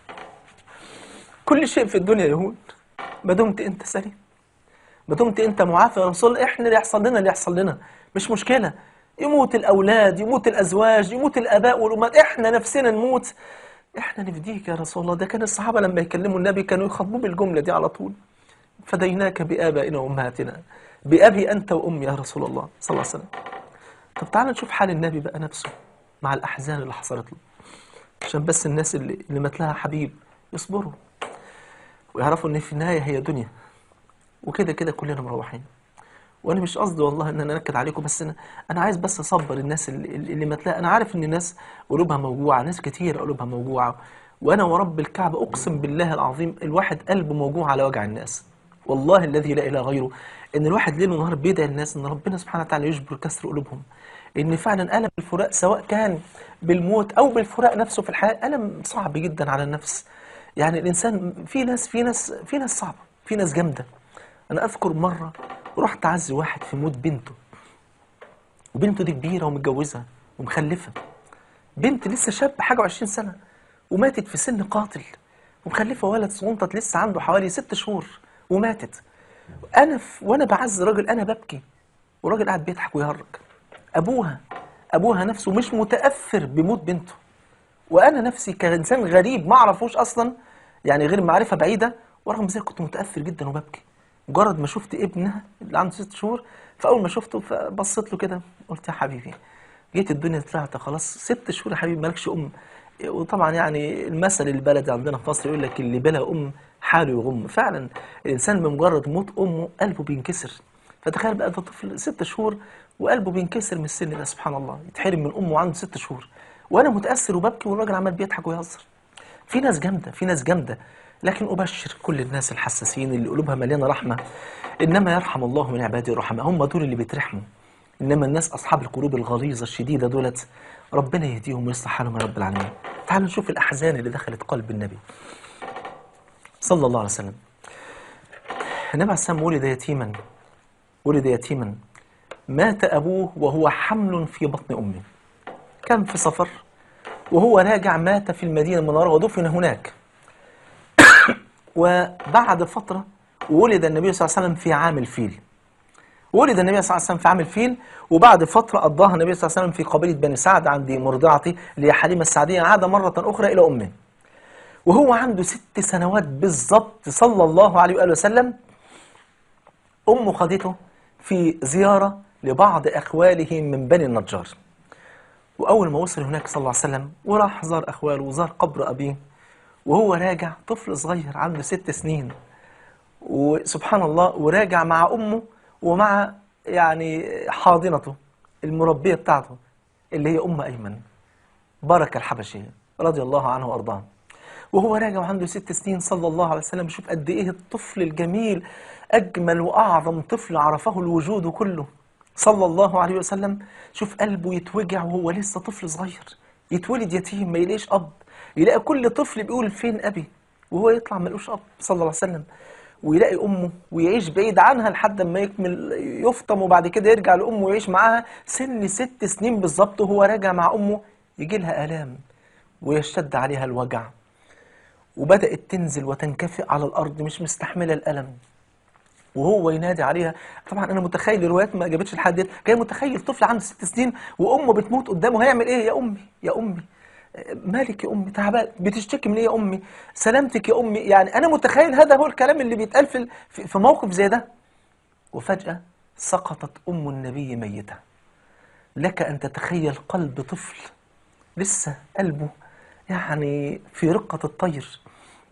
كل شيء في الدنيا يهون ما دمت انت سليم ما دمت انت معافى يا رسول الله احنا اللي يحصل لنا اللي يحصل لنا مش مشكلة يموت الأولاد يموت الأزواج يموت الآباء والأمهات احنا نفسنا نموت احنا نفديك يا رسول الله ده كان الصحابة لما يكلموا النبي كانوا يخاطبوه بالجملة دي على طول فديناك بآبائنا وأمهاتنا بأبي أنت وأمي يا رسول الله صلى الله عليه وسلم طب تعال نشوف حال النبي بقى نفسه مع الأحزان اللي حصلت له عشان بس الناس اللي, اللي مات لها حبيب يصبروا ويعرفوا إن في النهاية هي دنيا وكده كده كلنا مروحين وانا مش قصدي والله ان انا انكد عليكم بس انا انا عايز بس اصبر الناس اللي, اللي ما تلاقي انا عارف ان الناس قلوبها موجوعه ناس كتير قلوبها موجوعه وانا ورب الكعبه اقسم بالله العظيم الواحد قلبه موجوع على وجع الناس والله الذي لا اله غيره ان الواحد ليل ونهار بيدعي الناس ان ربنا سبحانه وتعالى يجبر كسر قلوبهم ان فعلا الم الفراق سواء كان بالموت او بالفراق نفسه في الحياه الم صعب جدا على النفس يعني الانسان في ناس في ناس في ناس صعبه في ناس جامده انا اذكر مره رحت اعزي واحد في موت بنته وبنته دي كبيره ومتجوزه ومخلفه بنت لسه شاب حاجه و20 سنه وماتت في سن قاتل ومخلفه ولد صغنطط لسه عنده حوالي ست شهور وماتت انا في وانا بعز راجل انا ببكي وراجل قاعد بيضحك ويهرج ابوها ابوها نفسه مش متاثر بموت بنته وانا نفسي كانسان غريب ما اعرفوش اصلا يعني غير معرفه بعيده ورغم ذلك كنت متاثر جدا وببكي مجرد ما شفت ابنها اللي عنده ست شهور فاول ما شفته فبصيت له كده قلت يا حبيبي جيت الدنيا طلعت خلاص ست شهور يا حبيبي مالكش ام وطبعا يعني المثل البلدي عندنا في مصر يقول لك اللي بلا ام حاله يغم فعلا الانسان بمجرد موت امه قلبه بينكسر فتخيل بقى ده طفل ست شهور وقلبه بينكسر من السن ده سبحان الله يتحرم من امه عنده ست شهور وانا متاثر وببكي والراجل عمال بيضحك ويهزر في ناس جامده في ناس جامده لكن ابشر كل الناس الحساسين اللي قلوبها مليانه رحمه انما يرحم الله من عباده الرحماء هم دول اللي بيترحموا انما الناس اصحاب القلوب الغليظه الشديده دولت ربنا يهديهم ويصلح حالهم يا رب العالمين تعالوا نشوف الاحزان اللي دخلت قلب النبي صلى الله عليه وسلم النبي عليه السلام ولد يتيما ولد يتيما مات ابوه وهو حمل في بطن امه كان في سفر وهو راجع مات في المدينه المنوره ودفن هناك وبعد فتره ولد النبي صلى الله عليه وسلم في عام الفيل ولد النبي صلى الله عليه وسلم في عام الفيل وبعد فترة قضاها النبي صلى الله عليه وسلم في قبيلة بني سعد عند مرضعته اللي هي حليمة السعدية عاد مرة أخرى إلى أمه وهو عنده ست سنوات بالضبط صلى الله عليه وآله وسلم أمه خدته في زيارة لبعض أخواله من بني النجار وأول ما وصل هناك صلى الله عليه وسلم وراح زار أخواله وزار قبر أبيه وهو راجع طفل صغير عنده ست سنين وسبحان الله وراجع مع أمه ومع يعني حاضنته المربية بتاعته اللي هي أم أيمن بركة الحبشية رضي الله عنه وأرضاه وهو راجع وعنده ست سنين صلى الله عليه وسلم شوف قد إيه الطفل الجميل أجمل وأعظم طفل عرفه الوجود كله صلى الله عليه وسلم شوف قلبه يتوجع وهو لسه طفل صغير يتولد يتيم ما يلاقيش أب يلاقي كل طفل بيقول فين أبي وهو يطلع ما يلاقوش أب صلى الله عليه وسلم ويلاقي امه ويعيش بعيد عنها لحد ما يكمل يفطم وبعد كده يرجع لامه ويعيش معاها سن ست سنين بالظبط وهو راجع مع امه يجي لها الام ويشتد عليها الوجع وبدات تنزل وتنكفئ على الارض مش مستحمله الالم وهو ينادي عليها طبعا انا متخيل الروايات ما جابتش لحد ديت كان متخيل طفل عنده ست سنين وامه بتموت قدامه هيعمل ايه يا امي يا امي مالك يا امي تعبان بتشتكي من ايه يا امي سلامتك يا امي يعني انا متخيل هذا هو الكلام اللي بيتقال في في موقف زي ده وفجاه سقطت ام النبي ميته لك ان تتخيل قلب طفل لسه قلبه يعني في رقه الطير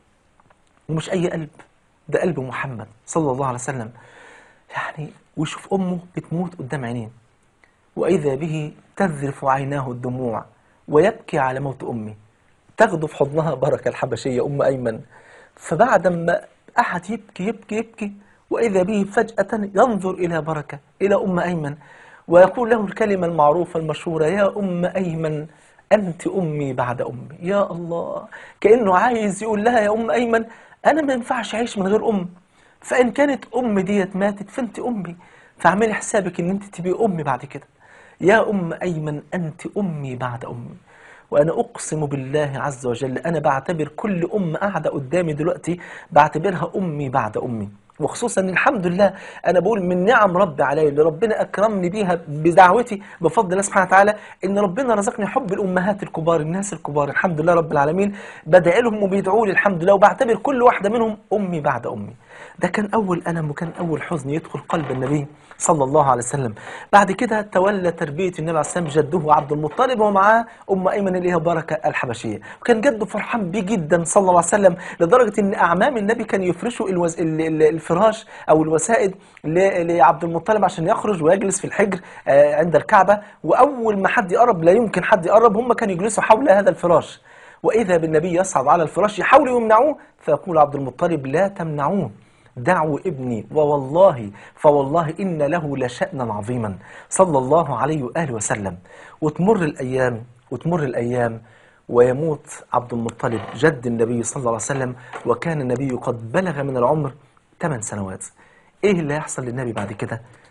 ومش اي قلب ده قلب محمد صلى الله عليه وسلم يعني ويشوف امه بتموت قدام عينيه واذا به تذرف عيناه الدموع ويبكي على موت أمي تاخده في حضنها بركة الحبشية أم أيمن فبعد ما أحد يبكي يبكي يبكي وإذا به فجأة ينظر إلى بركة إلى أم أيمن ويقول له الكلمة المعروفة المشهورة يا أم أيمن أنت أمي بعد أمي يا الله كأنه عايز يقول لها يا أم أيمن أنا ما ينفعش أعيش من غير أم فإن كانت أم ديت ماتت فأنت أمي فاعملي حسابك إن أنت تبقي أمي بعد كده يا أم أيمن أنت أمي بعد أمي وأنا أقسم بالله عز وجل أنا بعتبر كل أم قاعدة قدامي دلوقتي بعتبرها أمي بعد أمي وخصوصا الحمد لله أنا بقول من نعم ربي علي اللي ربنا أكرمني بيها بدعوتي بفضل الله سبحانه وتعالى إن ربنا رزقني حب الأمهات الكبار الناس الكبار الحمد لله رب العالمين بدعي لهم وبيدعوا لي الحمد لله وبعتبر كل واحدة منهم أمي بعد أمي ده كان أول ألم وكان أول حزن يدخل قلب النبي صلى الله عليه وسلم بعد كده تولى تربية النبي عليه السلام جده عبد المطلب ومعاه أم أيمن اللي هي بركة الحبشية وكان جده فرحان بيه جدا صلى الله عليه وسلم لدرجة إن أعمام النبي كان يفرشوا الوز... الفراش أو الوسائد ل... لعبد المطلب عشان يخرج ويجلس في الحجر عند الكعبة وأول ما حد يقرب لا يمكن حد يقرب هم كانوا يجلسوا حول هذا الفراش وإذا بالنبي يصعد على الفراش يحاولوا يمنعوه فيقول عبد المطلب لا تمنعوه دعوا ابني ووالله فوالله إن له لشأنا عظيما صلى الله عليه وآله وسلم وتمر الأيام وتمر الأيام ويموت عبد المطلب جد النبي صلى الله عليه وسلم وكان النبي قد بلغ من العمر 8 سنوات ايه اللي هيحصل للنبي بعد كده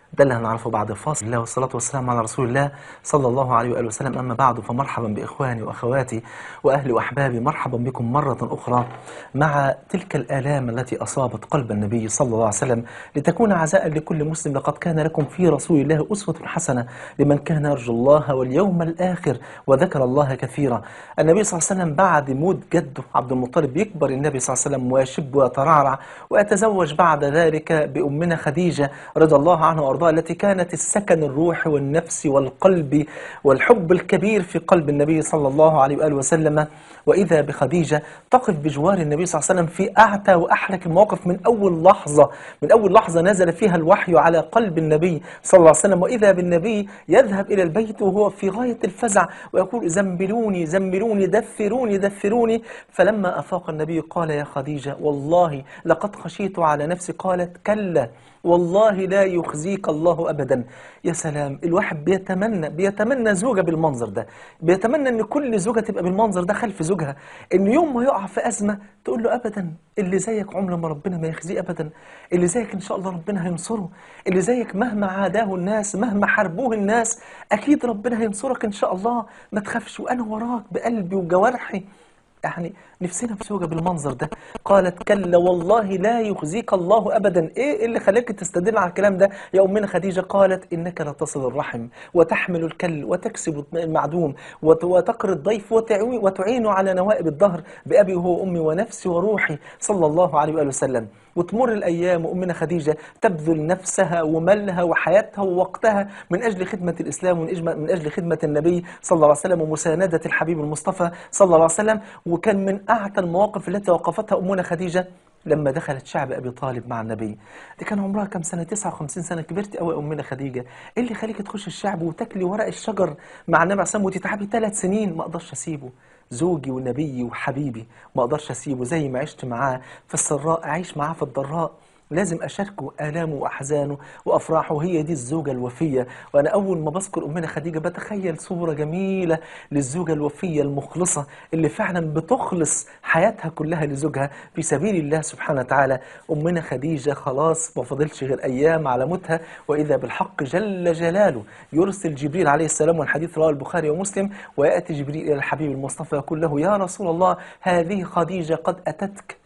ده اللي هنعرفه بعد الفاصل الله والصلاة والسلام على رسول الله صلى الله عليه وآله وسلم أما بعد فمرحبا بإخواني وأخواتي وأهلي وأحبابي مرحبا بكم مرة أخرى مع تلك الآلام التي أصابت قلب النبي صلى الله عليه وسلم لتكون عزاء لكل مسلم لقد كان لكم في رسول الله أسوة حسنة لمن كان يرجو الله واليوم الآخر وذكر الله كثيرا النبي صلى الله عليه وسلم بعد موت جده عبد المطلب يكبر النبي صلى الله عليه وسلم ويشب ويترعرع ويتزوج بعد ذلك بأمنا خديجة رضي الله عنها وأرضاها التي كانت السكن الروحي والنفسي والقلب والحب الكبير في قلب النبي صلى الله عليه وآله وسلم وإذا بخديجة تقف بجوار النبي صلى الله عليه وسلم في أعتى وأحلك المواقف من أول لحظة من أول لحظة نزل فيها الوحي على قلب النبي صلى الله عليه وسلم وإذا بالنبي يذهب إلى البيت وهو في غاية الفزع ويقول زملوني زملوني دثروني دثروني فلما أفاق النبي قال يا خديجة والله لقد خشيت على نفسي قالت كلا والله لا يخزيك الله ابدا يا سلام الواحد بيتمنى بيتمنى زوجه بالمنظر ده بيتمنى ان كل زوجه تبقى بالمنظر ده خلف زوجها ان يوم ما يقع في ازمه تقول له ابدا اللي زيك عمر ما ربنا ما يخزيه ابدا اللي زيك ان شاء الله ربنا هينصره اللي زيك مهما عاداه الناس مهما حاربوه الناس اكيد ربنا هينصرك ان شاء الله ما تخافش وانا وراك بقلبي وجوارحي يعني نفسنا في زوجة بالمنظر ده قالت كلا والله لا يخزيك الله أبدا إيه اللي خلاك تستدل على الكلام ده يا أمنا خديجة قالت إنك لتصل الرحم وتحمل الكل وتكسب المعدوم وت- وتقر الضيف وتعوي- وتعين على نوائب الدهر بأبي وهو أمي ونفسي وروحي صلى الله عليه وآله وسلم وتمر الأيام وأمنا خديجة تبذل نفسها ومالها وحياتها ووقتها من أجل خدمة الإسلام ومن أجل, من أجل خدمة النبي صلى الله عليه وسلم ومساندة الحبيب المصطفى صلى الله عليه وسلم وكان من أعتى المواقف التي وقفتها أمنا خديجة لما دخلت شعب أبي طالب مع النبي دي كان عمرها كم سنة 59 سنة كبرت قوي أمنا خديجة إيه اللي خليك تخش الشعب وتاكلي ورق الشجر مع النبي عليه الصلاة والسلام وتتعبي ثلاث سنين ما أقدرش أسيبه زوجي ونبيي وحبيبي ما أقدرش أسيبه زي ما عشت معاه في السراء أعيش معاه في الضراء لازم أشاركه آلامه وأحزانه وأفراحه هي دي الزوجة الوفية وأنا أول ما بذكر أمنا خديجة بتخيل صورة جميلة للزوجة الوفية المخلصة اللي فعلا بتخلص حياتها كلها لزوجها في سبيل الله سبحانه وتعالى أمنا خديجة خلاص ما فضلش غير أيام على موتها وإذا بالحق جل جلاله يرسل جبريل عليه السلام والحديث رواه البخاري ومسلم ويأتي جبريل إلى الحبيب المصطفى يقول له يا رسول الله هذه خديجة قد أتتك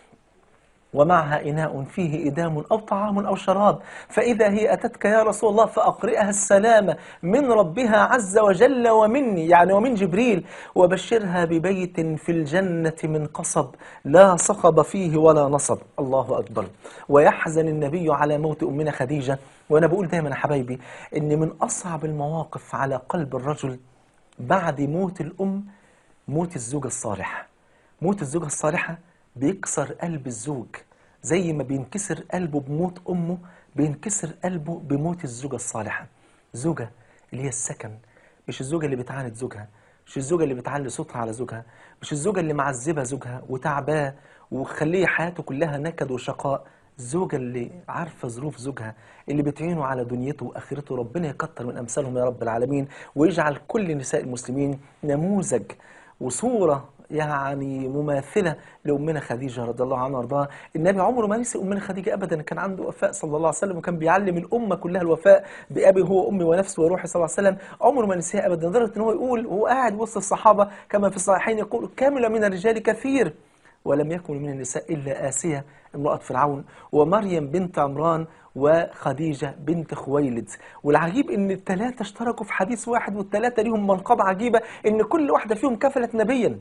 ومعها إناء فيه إدام أو طعام أو شراب فإذا هي أتتك يا رسول الله فأقرئها السلام من ربها عز وجل ومني يعني ومن جبريل وبشرها ببيت في الجنة من قصب لا صخب فيه ولا نصب الله أكبر ويحزن النبي على موت أمنا خديجة وأنا بقول دايما يا حبايبي إن من أصعب المواقف على قلب الرجل بعد موت الأم موت الزوجة الصالحة موت الزوجة الصالحة بيكسر قلب الزوج زي ما بينكسر قلبه بموت أمه بينكسر قلبه بموت الزوجة الصالحة زوجة اللي هي السكن مش الزوجة اللي بتعاند زوجها مش الزوجة اللي بتعلي صوتها على زوجها مش الزوجة اللي معذبة زوجها وتعباه وخليه حياته كلها نكد وشقاء الزوجة اللي عارفة ظروف زوجها اللي بتعينه على دنيته وآخرته ربنا يكتر من أمثالهم يا رب العالمين ويجعل كل نساء المسلمين نموذج وصورة يعني مماثلة لأمنا خديجة رضي الله عنها وارضاها النبي عمره ما نسي أمنا خديجة أبدا كان عنده وفاء صلى الله عليه وسلم وكان بيعلم الأمة كلها الوفاء بأبي هو أمي ونفسي وروحي صلى الله عليه وسلم عمره ما نسيها أبدا لدرجة إن هو يقول وهو قاعد وسط الصحابة كما في الصحيحين يقول كامل من الرجال كثير ولم يكن من النساء إلا آسية امرأة فرعون ومريم بنت عمران وخديجة بنت خويلد والعجيب ان الثلاثة اشتركوا في حديث واحد والثلاثة ليهم منقبة عجيبة ان كل واحدة فيهم كفلت نبيا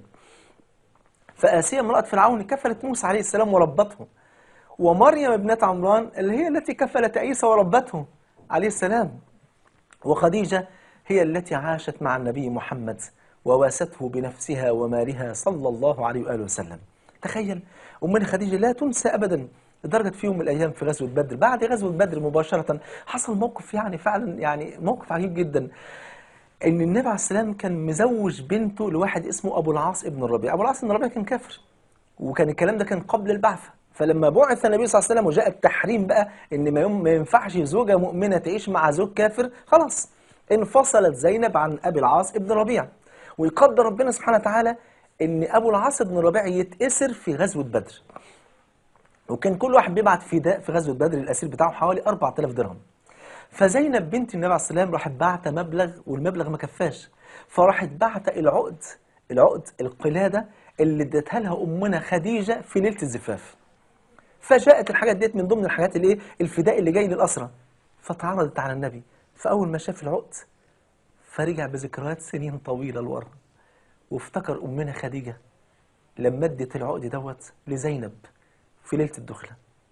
فآسية امرأة فرعون كفلت موسى عليه السلام وربته ومريم ابنة عمران اللي هي التي كفلت عيسى وربته عليه السلام وخديجة هي التي عاشت مع النبي محمد وواسته بنفسها ومالها صلى الله عليه وآله وسلم تخيل أمنا خديجة لا تنسى أبدا لدرجة في يوم من الأيام في غزوة بدر بعد غزوة بدر مباشرة حصل موقف يعني فعلا يعني موقف عجيب جدا ان النبي عليه السلام كان مزوج بنته لواحد اسمه ابو العاص ابن الربيع ابو العاص ابن الربيع كان كافر وكان الكلام ده كان قبل البعثه فلما بعث النبي صلى الله عليه وسلم وجاء التحريم بقى ان ما يوم ما ينفعش زوجه مؤمنه تعيش مع زوج كافر خلاص انفصلت زينب عن ابي العاص ابن الربيع ويقدر ربنا سبحانه وتعالى ان ابو العاص بن الربيع يتأسر في غزوه بدر وكان كل واحد بيبعت فداء في غزوه بدر الاسير بتاعه حوالي 4000 درهم فزينب بنت النبي عليه السلام راحت بعت مبلغ والمبلغ ما كفاش فراحت بعت العقد العقد القلادة اللي ادتها لها أمنا خديجة في ليلة الزفاف فجاءت الحاجات ديت من ضمن الحاجات اللي ايه الفداء اللي جاي للأسرة فتعرضت على النبي فأول ما شاف العقد فرجع بذكريات سنين طويلة لورا وافتكر أمنا خديجة لما ادت العقد دوت لزينب في ليلة الدخلة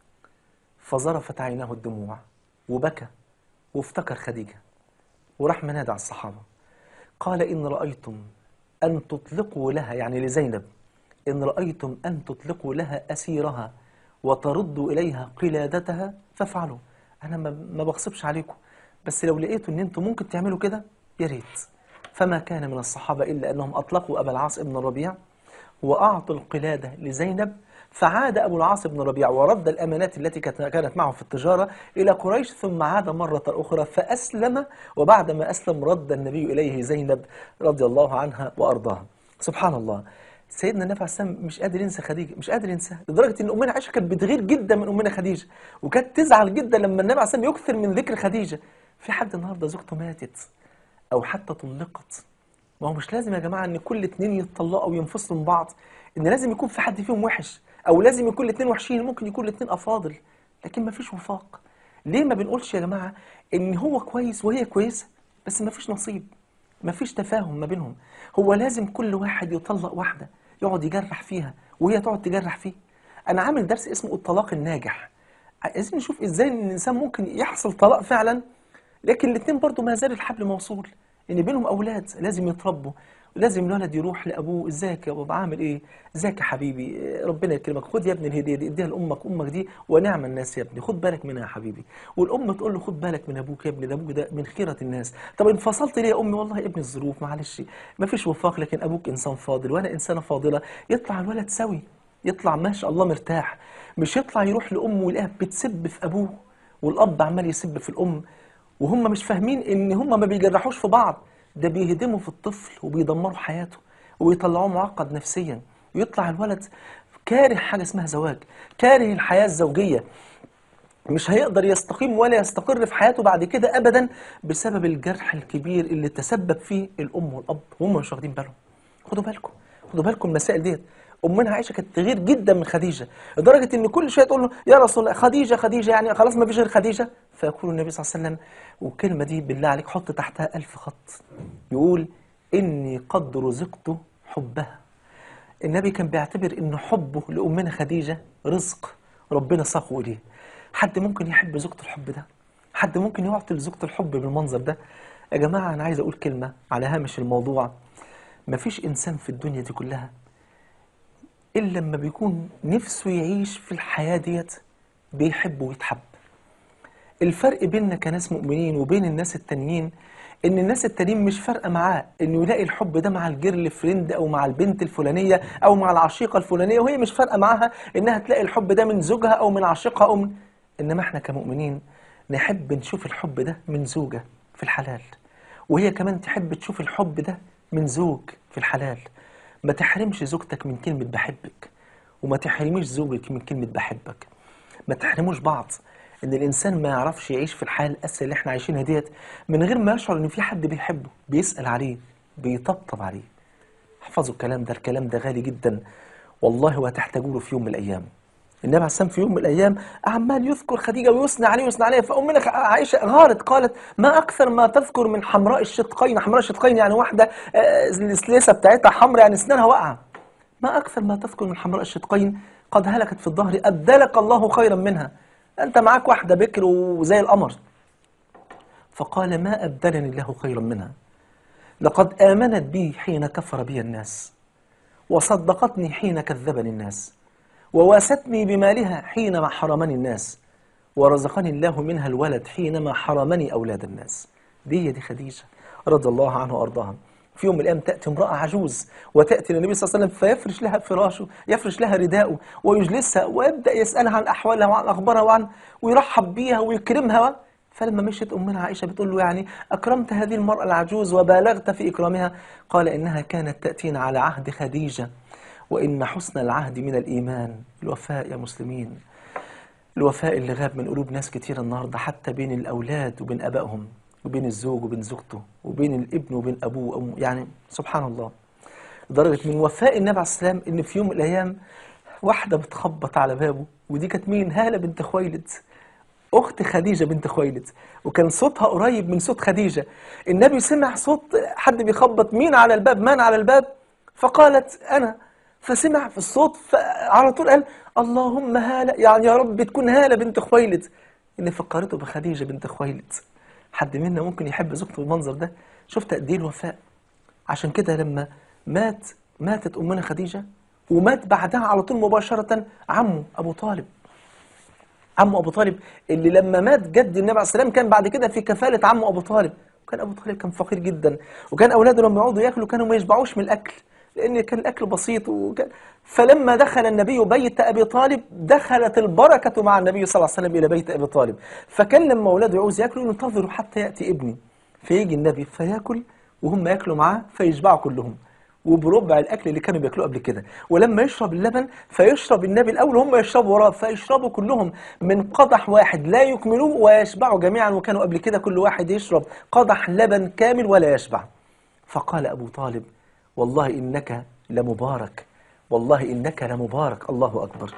فظرفت عيناه الدموع وبكى وافتكر خديجة وراح منادى على الصحابة قال إن رأيتم أن تطلقوا لها يعني لزينب إن رأيتم أن تطلقوا لها أسيرها وتردوا إليها قلادتها فافعلوا أنا ما ما بغصبش عليكم بس لو لقيتوا إن أنتم ممكن تعملوا كده يا ريت فما كان من الصحابة إلا أنهم أطلقوا أبا العاص بن الربيع وأعطوا القلادة لزينب فعاد أبو العاص بن ربيع ورد الأمانات التي كانت كانت معه في التجارة إلى قريش ثم عاد مرة أخرى فأسلم وبعدما أسلم رد النبي إليه زينب رضي الله عنها وأرضاها سبحان الله سيدنا النبي عليه الصلاه والسلام مش قادر ينسى خديجه مش قادر ينساها لدرجه ان امنا عائشه كانت بتغير جدا من امنا خديجه وكانت تزعل جدا لما النبي عليه الصلاه والسلام يكثر من ذكر خديجه في حد النهارده زوجته ماتت او حتى طلقت ما هو مش لازم يا جماعه ان كل اتنين يتطلقوا وينفصلوا من بعض ان لازم يكون في حد فيهم وحش او لازم يكون الاتنين وحشين ممكن يكون الاتنين افاضل لكن ما فيش وفاق ليه ما بنقولش يا جماعه ان هو كويس وهي كويسه بس ما فيش نصيب ما فيش تفاهم ما بينهم هو لازم كل واحد يطلق واحدة يقعد يجرح فيها وهي تقعد تجرح فيه أنا عامل درس اسمه الطلاق الناجح عايزين نشوف إزاي إن الإنسان ممكن يحصل طلاق فعلا لكن الاتنين برضو ما زال الحبل موصول إن بينهم أولاد لازم يتربوا لازم الولد يروح لأبوه ازيك يا بابا عامل إيه ازيك يا حبيبي ربنا يكرمك خد يا ابني الهدية دي اديها لأمك أمك دي ونعم الناس يا ابني خد بالك منها يا حبيبي والأم تقول له خد بالك من أبوك يا ابني ده أبوك ده من خيرة الناس طب انفصلت ليه يا أمي والله يا ابني الظروف معلش ما فيش وفاق لكن أبوك إنسان فاضل وأنا إنسانة فاضلة يطلع الولد سوي يطلع ما شاء الله مرتاح مش يطلع يروح لأمه ويلاقيها بتسب في أبوه والأب عمال يسب في الأم وهم مش فاهمين إن هم ما بيجرحوش في بعض ده بيهدموا في الطفل وبيدمروا حياته ويطلعوه معقد نفسيا ويطلع الولد كاره حاجة اسمها زواج كاره الحياة الزوجية مش هيقدر يستقيم ولا يستقر في حياته بعد كده أبدا بسبب الجرح الكبير اللي تسبب فيه الأم والأب وهم مش واخدين بالهم خدوا بالكم خدوا بالكم المسائل ديت أمنا عائشة كانت تغير جدا من خديجة لدرجة إن كل شوية تقول له يا رسول الله خديجة خديجة يعني خلاص ما فيش غير خديجة فيقول النبي صلى الله عليه وسلم والكلمة دي بالله عليك حط تحتها ألف خط يقول إني قد رزقت حبها النبي كان بيعتبر إن حبه لأمنا خديجة رزق ربنا ساقه إليه حد ممكن يحب زوجته الحب ده حد ممكن يعطي لزوجته الحب بالمنظر ده يا جماعة أنا عايز أقول كلمة على هامش الموضوع مفيش إنسان في الدنيا دي كلها إلا لما بيكون نفسه يعيش في الحياة ديت بيحب ويتحب الفرق بيننا كناس مؤمنين وبين الناس التانيين ان الناس التانيين مش فارقه معاه انه يلاقي الحب ده مع الجيرل فريند او مع البنت الفلانيه او مع العشيقه الفلانيه وهي مش فارقه معاها انها تلاقي الحب ده من زوجها او من عشيقها او من انما احنا كمؤمنين نحب نشوف الحب ده من زوجه في الحلال وهي كمان تحب تشوف الحب ده من زوج في الحلال ما تحرمش زوجتك من كلمه بحبك وما تحرميش زوجك من كلمه بحبك ما تحرموش بعض ان الانسان ما يعرفش يعيش في الحياه القاسيه اللي احنا عايشينها ديت من غير ما يشعر ان في حد بيحبه بيسال عليه بيطبطب عليه احفظوا الكلام ده الكلام ده غالي جدا والله وهتحتاجوا له في يوم من الايام النبي عليه السلام في يوم من الايام عمال يذكر خديجه ويثني عليه ويثني عليها فامنا عائشه غارت قالت ما اكثر ما تذكر من حمراء الشدقين حمراء الشدقين يعني واحده آه، السليسه بتاعتها حمراء يعني اسنانها واقعه ما اكثر ما تذكر من حمراء الشدقين قد هلكت في الظهر ابدلك الله خيرا منها انت معاك واحده بكر وزي القمر فقال ما ابدلني الله خيرا منها لقد امنت بي حين كفر بي الناس وصدقتني حين كذبني الناس وواستني بمالها حينما حرمني الناس ورزقني الله منها الولد حينما حرمني أولاد الناس دي دي خديجة رضي الله عنها وأرضاها في يوم من الأيام تأتي امرأة عجوز وتأتي للنبي صلى الله عليه وسلم فيفرش لها فراشه يفرش لها رداءه ويجلسها ويبدأ يسألها عن أحوالها وعن أخبارها وعن ويرحب بيها ويكرمها فلما مشيت أمنا عائشة بتقول له يعني أكرمت هذه المرأة العجوز وبالغت في إكرامها قال إنها كانت تأتينا على عهد خديجة وإن حسن العهد من الإيمان الوفاء يا مسلمين الوفاء اللي غاب من قلوب ناس كتير النهارده حتى بين الأولاد وبين أبائهم وبين الزوج وبين زوجته وبين الابن وبين أبوه وأمه يعني سبحان الله لدرجة من وفاء النبي عليه السلام إن في يوم من الأيام واحدة بتخبط على بابه ودي كانت مين؟ هالة بنت خويلد أخت خديجة بنت خويلد وكان صوتها قريب من صوت خديجة النبي سمع صوت حد بيخبط مين على الباب من على الباب فقالت أنا فسمع في الصوت فعلى طول قال اللهم هالة يعني يا رب تكون هالة بنت خويلد إن فكرته بخديجة بنت خويلد حد منا ممكن يحب زوجته بالمنظر ده شفت قد ايه الوفاء عشان كده لما مات ماتت أمنا خديجة ومات بعدها على طول مباشرة عمه أبو طالب عمه أبو طالب اللي لما مات جد النبي عليه السلام كان بعد كده في كفالة عمه أبو طالب وكان أبو طالب كان فقير جدا وكان أولاده لما يقعدوا ياكلوا كانوا ما يشبعوش من الأكل لأن كان الأكل بسيط وكان فلما دخل النبي بيت أبي طالب دخلت البركة مع النبي صلى الله عليه وسلم إلى بيت أبي طالب فكان لما أولاده يعوز ياكلوا ينتظروا حتى يأتي ابني فيجي النبي فياكل وهم ياكلوا معاه فيشبعوا كلهم وبربع الاكل اللي كانوا بياكلوه قبل كده ولما يشرب اللبن فيشرب النبي الاول وهم يشربوا وراه فيشربوا كلهم من قدح واحد لا يكملوه ويشبعوا جميعا وكانوا قبل كده كل واحد يشرب قدح لبن كامل ولا يشبع فقال ابو طالب والله انك لمبارك والله انك لمبارك الله اكبر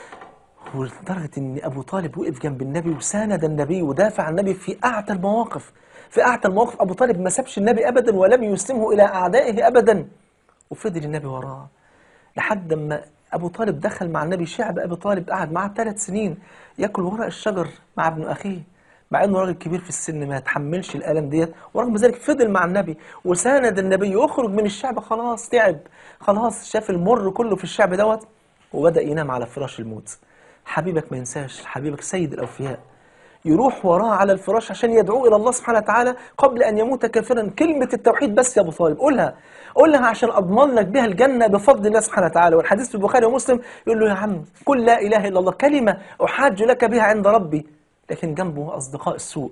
ولدرجه ان ابو طالب وقف جنب النبي وساند النبي ودافع عن النبي في اعتى المواقف في اعتى المواقف ابو طالب ما سابش النبي ابدا ولم يسلمه الى اعدائه ابدا وفضل النبي وراه لحد ما أبو طالب دخل مع النبي شعب أبي طالب قعد معاه ثلاث سنين ياكل ورق الشجر مع ابن أخيه مع إنه راجل كبير في السن ما يتحملش الألم ديت ورغم ذلك فضل مع النبي وساند النبي يخرج من الشعب خلاص تعب خلاص شاف المر كله في الشعب دوت وبدأ ينام على فراش الموت حبيبك ما ينساش حبيبك سيد الأوفياء يروح وراه على الفراش عشان يدعو إلى الله سبحانه وتعالى قبل أن يموت كافرا كلمة التوحيد بس يا أبو طالب قولها قولها عشان أضمن لك بها الجنة بفضل الله سبحانه وتعالى والحديث في البخاري ومسلم يقول له يا عم قل لا إله إلا الله كلمة أحاج لك بها عند ربي لكن جنبه أصدقاء السوء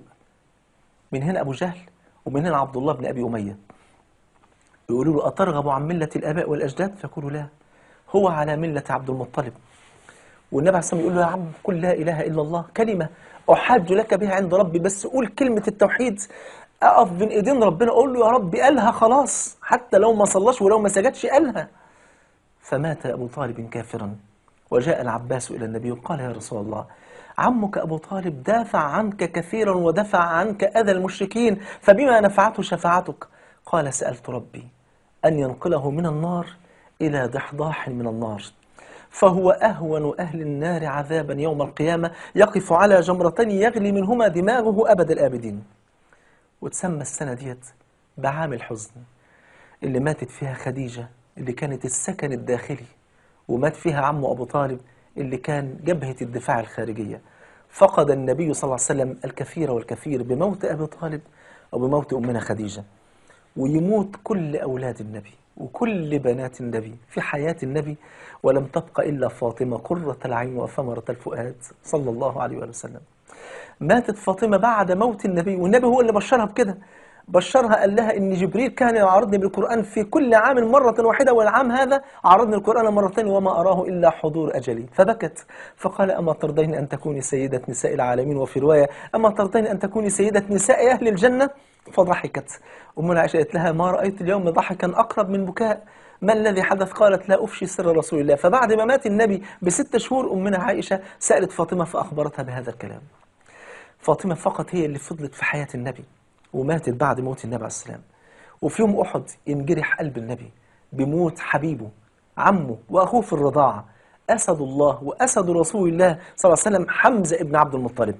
من هنا أبو جهل ومن هنا عبد الله بن أبي أمية يقولوا له أترغب عن ملة الآباء والأجداد فيقولوا لا هو على ملة عبد المطلب والنبي عليه الصلاة والسلام يقول له يا عم قل لا إله إلا الله كلمة أحاج لك بها عند ربي بس قول كلمة التوحيد أقف بين إيدين ربنا أقول له يا رب قالها خلاص حتى لو ما صلاش ولو ما سجدش قالها فمات أبو طالب كافرا وجاء العباس إلى النبي وقال يا رسول الله عمك أبو طالب دافع عنك كثيرا ودفع عنك أذى المشركين فبما نفعته شفاعتك قال سألت ربي أن ينقله من النار إلى ضحضاح من النار فهو أهون أهل النار عذابا يوم القيامة يقف على جمرتين يغلي منهما دماغه أبد الآبدين وتسمى السنة ديت بعام الحزن اللي ماتت فيها خديجة اللي كانت السكن الداخلي ومات فيها عمه أبو طالب اللي كان جبهة الدفاع الخارجية فقد النبي صلى الله عليه وسلم الكثير والكثير بموت أبي طالب أو بموت أمنا خديجة ويموت كل أولاد النبي وكل بنات النبي في حياة النبي ولم تبق إلا فاطمة قرة العين وثمرة الفؤاد صلى الله عليه وآله وسلم ماتت فاطمة بعد موت النبي والنبي هو اللي بشرها بكده بشرها قال لها إن جبريل كان يعرضني بالقرآن في كل عام مرة واحدة والعام هذا عرضني القرآن مرتين وما أراه إلا حضور أجلي فبكت فقال أما ترضين أن تكوني سيدة نساء العالمين وفي رواية أما ترضين أن تكوني سيدة نساء أهل الجنة فضحكت أمنا عائشة قالت لها ما رأيت اليوم ضحكا أقرب من بكاء ما الذي حدث قالت لا أفشي سر رسول الله فبعد ما مات النبي بست شهور أمنا عائشة سألت فاطمة فأخبرتها بهذا الكلام فاطمة فقط هي اللي فضلت في حياة النبي وماتت بعد موت النبي عليه السلام وفي يوم أحد ينجرح قلب النبي بموت حبيبه عمه وأخوه في الرضاعة أسد الله وأسد رسول الله صلى الله عليه وسلم حمزة ابن عبد المطلب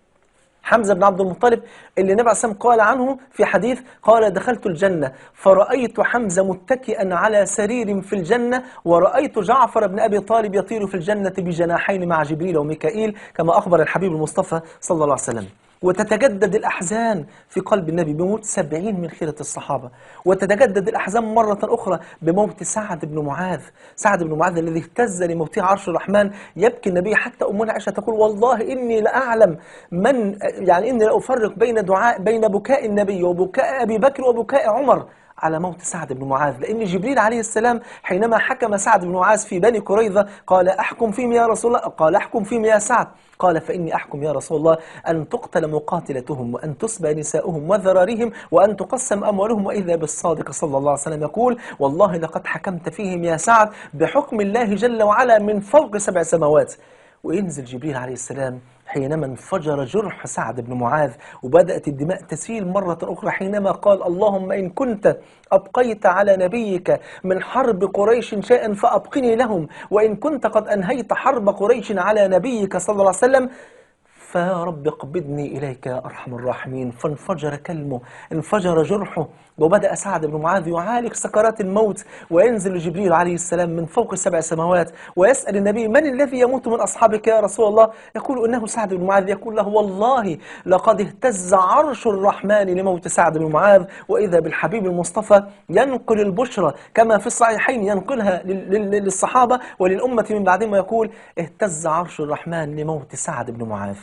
حمزة بن عبد المطلب اللي النبي عليه الصلاة والسلام قال عنه في حديث قال دخلت الجنة فرأيت حمزة متكئا على سرير في الجنة ورأيت جعفر بن أبي طالب يطير في الجنة بجناحين مع جبريل وميكائيل كما أخبر الحبيب المصطفى صلى الله عليه وسلم وتتجدد الأحزان في قلب النبي بموت سبعين من خيرة الصحابة وتتجدد الأحزان مرة أخرى بموت سعد بن معاذ سعد بن معاذ الذي اهتز لموته عرش الرحمن يبكي النبي حتى أمنا عائشة تقول والله إني لأعلم من يعني إني لأفرق بين دعاء بين بكاء النبي وبكاء أبي بكر وبكاء عمر على موت سعد بن معاذ لأن جبريل عليه السلام حينما حكم سعد بن معاذ في بني قريظة قال أحكم فيهم يا رسول الله قال أحكم فيهم يا سعد قال فإني أحكم يا رسول الله أن تقتل مقاتلتهم وأن تسبى نساؤهم وذراريهم وأن تقسم أموالهم وإذا بالصادق صلى الله عليه وسلم يقول والله لقد حكمت فيهم يا سعد بحكم الله جل وعلا من فوق سبع سماوات وينزل جبريل عليه السلام حينما انفجر جرح سعد بن معاذ وبدأت الدماء تسيل مرة أخرى حينما قال اللهم إن كنت أبقيت على نبيك من حرب قريش شيئا فأبقني لهم وإن كنت قد أنهيت حرب قريش على نبيك صلى الله عليه وسلم فيا رب قبضني إليك يا أرحم الراحمين فانفجر كلمه انفجر جرحه وبدأ سعد بن معاذ يعالج سكرات الموت وينزل جبريل عليه السلام من فوق سبع سماوات ويسأل النبي من الذي يموت من أصحابك يا رسول الله يقول إنه سعد بن معاذ يقول له والله لقد اهتز عرش الرحمن لموت سعد بن معاذ وإذا بالحبيب المصطفى ينقل البشرى كما في الصحيحين ينقلها لل- لل- للصحابة وللأمة من بعدهم يقول اهتز عرش الرحمن لموت سعد بن معاذ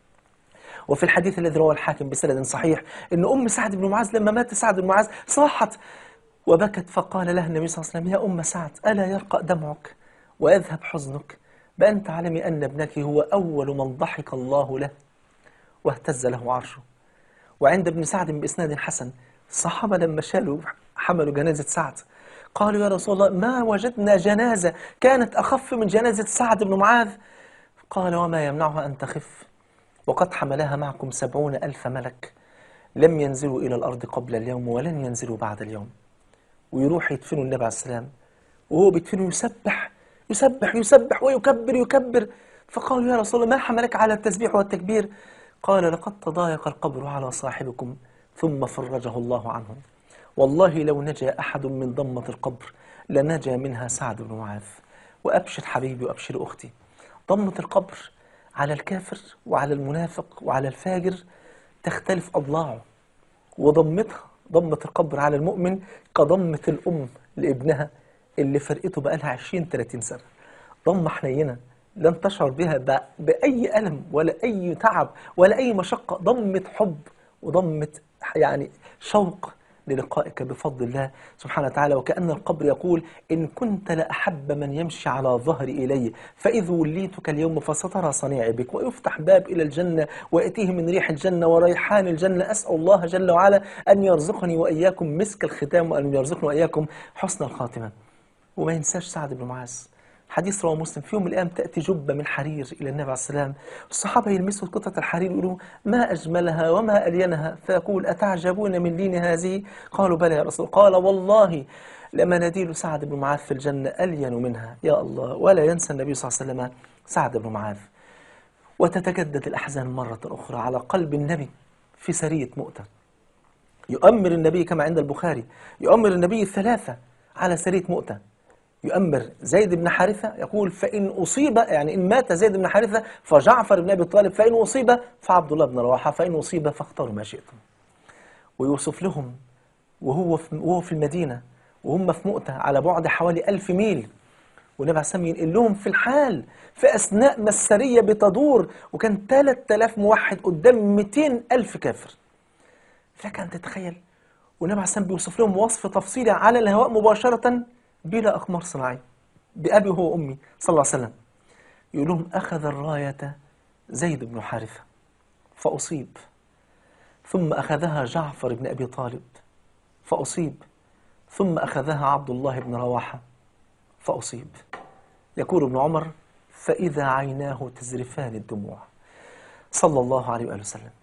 وفي الحديث الذي رواه الحاكم بسند صحيح ان ام سعد بن معاذ لما مات سعد بن معاذ صاحت وبكت فقال لها النبي صلى الله عليه وسلم يا ام سعد الا يرقى دمعك ويذهب حزنك بأن تعلمي أن ابنك هو أول من ضحك الله له واهتز له عرشه وعند ابن سعد بإسناد حسن الصحابة لما شالوا حملوا جنازة سعد قالوا يا رسول الله ما وجدنا جنازة كانت أخف من جنازة سعد بن معاذ قال وما يمنعها أن تخف وقد حملها معكم سبعون ألف ملك لم ينزلوا إلى الأرض قبل اليوم ولن ينزلوا بعد اليوم ويروح يدفنوا النبي عليه السلام وهو بيدفنه يسبح يسبح يسبح ويكبر يكبر فقالوا يا رسول الله ما حملك على التسبيح والتكبير قال لقد تضايق القبر على صاحبكم ثم فرجه الله عنه والله لو نجا أحد من ضمة القبر لنجا منها سعد بن معاذ وأبشر حبيبي وأبشر أختي ضمة القبر على الكافر وعلى المنافق وعلى الفاجر تختلف أضلاعه وضمتها ضمة القبر على المؤمن كضمة الأم لابنها اللي فرقته بقالها 20 30 سنة ضمة حنينة لن تشعر بها ب- بأي ألم ولا أي تعب ولا أي مشقة ضمة حب وضمة يعني شوق للقائك بفضل الله سبحانه وتعالى وكأن القبر يقول إن كنت لأحب من يمشي على ظهري إلي فإذ وليتك اليوم فسترى صنيعي بك ويفتح باب إلى الجنة ويأتيه من ريح الجنة وريحان الجنة أسأل الله جل وعلا أن يرزقني وإياكم مسك الختام وأن يرزقني وإياكم حسن الخاتمة وما ينساش سعد بن معاذ حديث رواه مسلم في يوم من الايام تاتي جبه من حرير الى النبي عليه السلام الصحابه يلمسوا قطعه الحرير يقولوا ما اجملها وما الينها فيقول اتعجبون من لين هذه قالوا بلى يا رسول قال والله لمناديل سعد بن معاذ في الجنه الين منها يا الله ولا ينسى النبي صلى الله عليه وسلم سعد بن معاذ وتتجدد الاحزان مره اخرى على قلب النبي في سريه مؤتة يؤمر النبي كما عند البخاري يؤمر النبي الثلاثه على سريه مؤتة يؤمر زيد بن حارثة يقول فإن أصيب يعني إن مات زيد بن حارثة فجعفر بن أبي طالب فإن أصيب فعبد الله بن رواحة فإن أصيب فاختاروا ما شئتم ويوصف لهم وهو في وهو في المدينة وهم في مؤتة على بعد حوالي ألف ميل والنبي عليه السلام ينقل لهم في الحال في أثناء ما السرية بتدور وكان 3000 موحد قدام 200 ألف كافر لك أن تتخيل والنبي عليه السلام بيوصف لهم وصف تفصيلي على الهواء مباشرة بلا أقمار صناعية بأبي هو وأمي صلى الله عليه وسلم يقول لهم أخذ الراية زيد بن حارثة فأصيب ثم أخذها جعفر بن أبي طالب فأصيب ثم أخذها عبد الله بن رواحة فأصيب يقول ابن عمر فإذا عيناه تزرفان الدموع صلى الله عليه وآله وسلم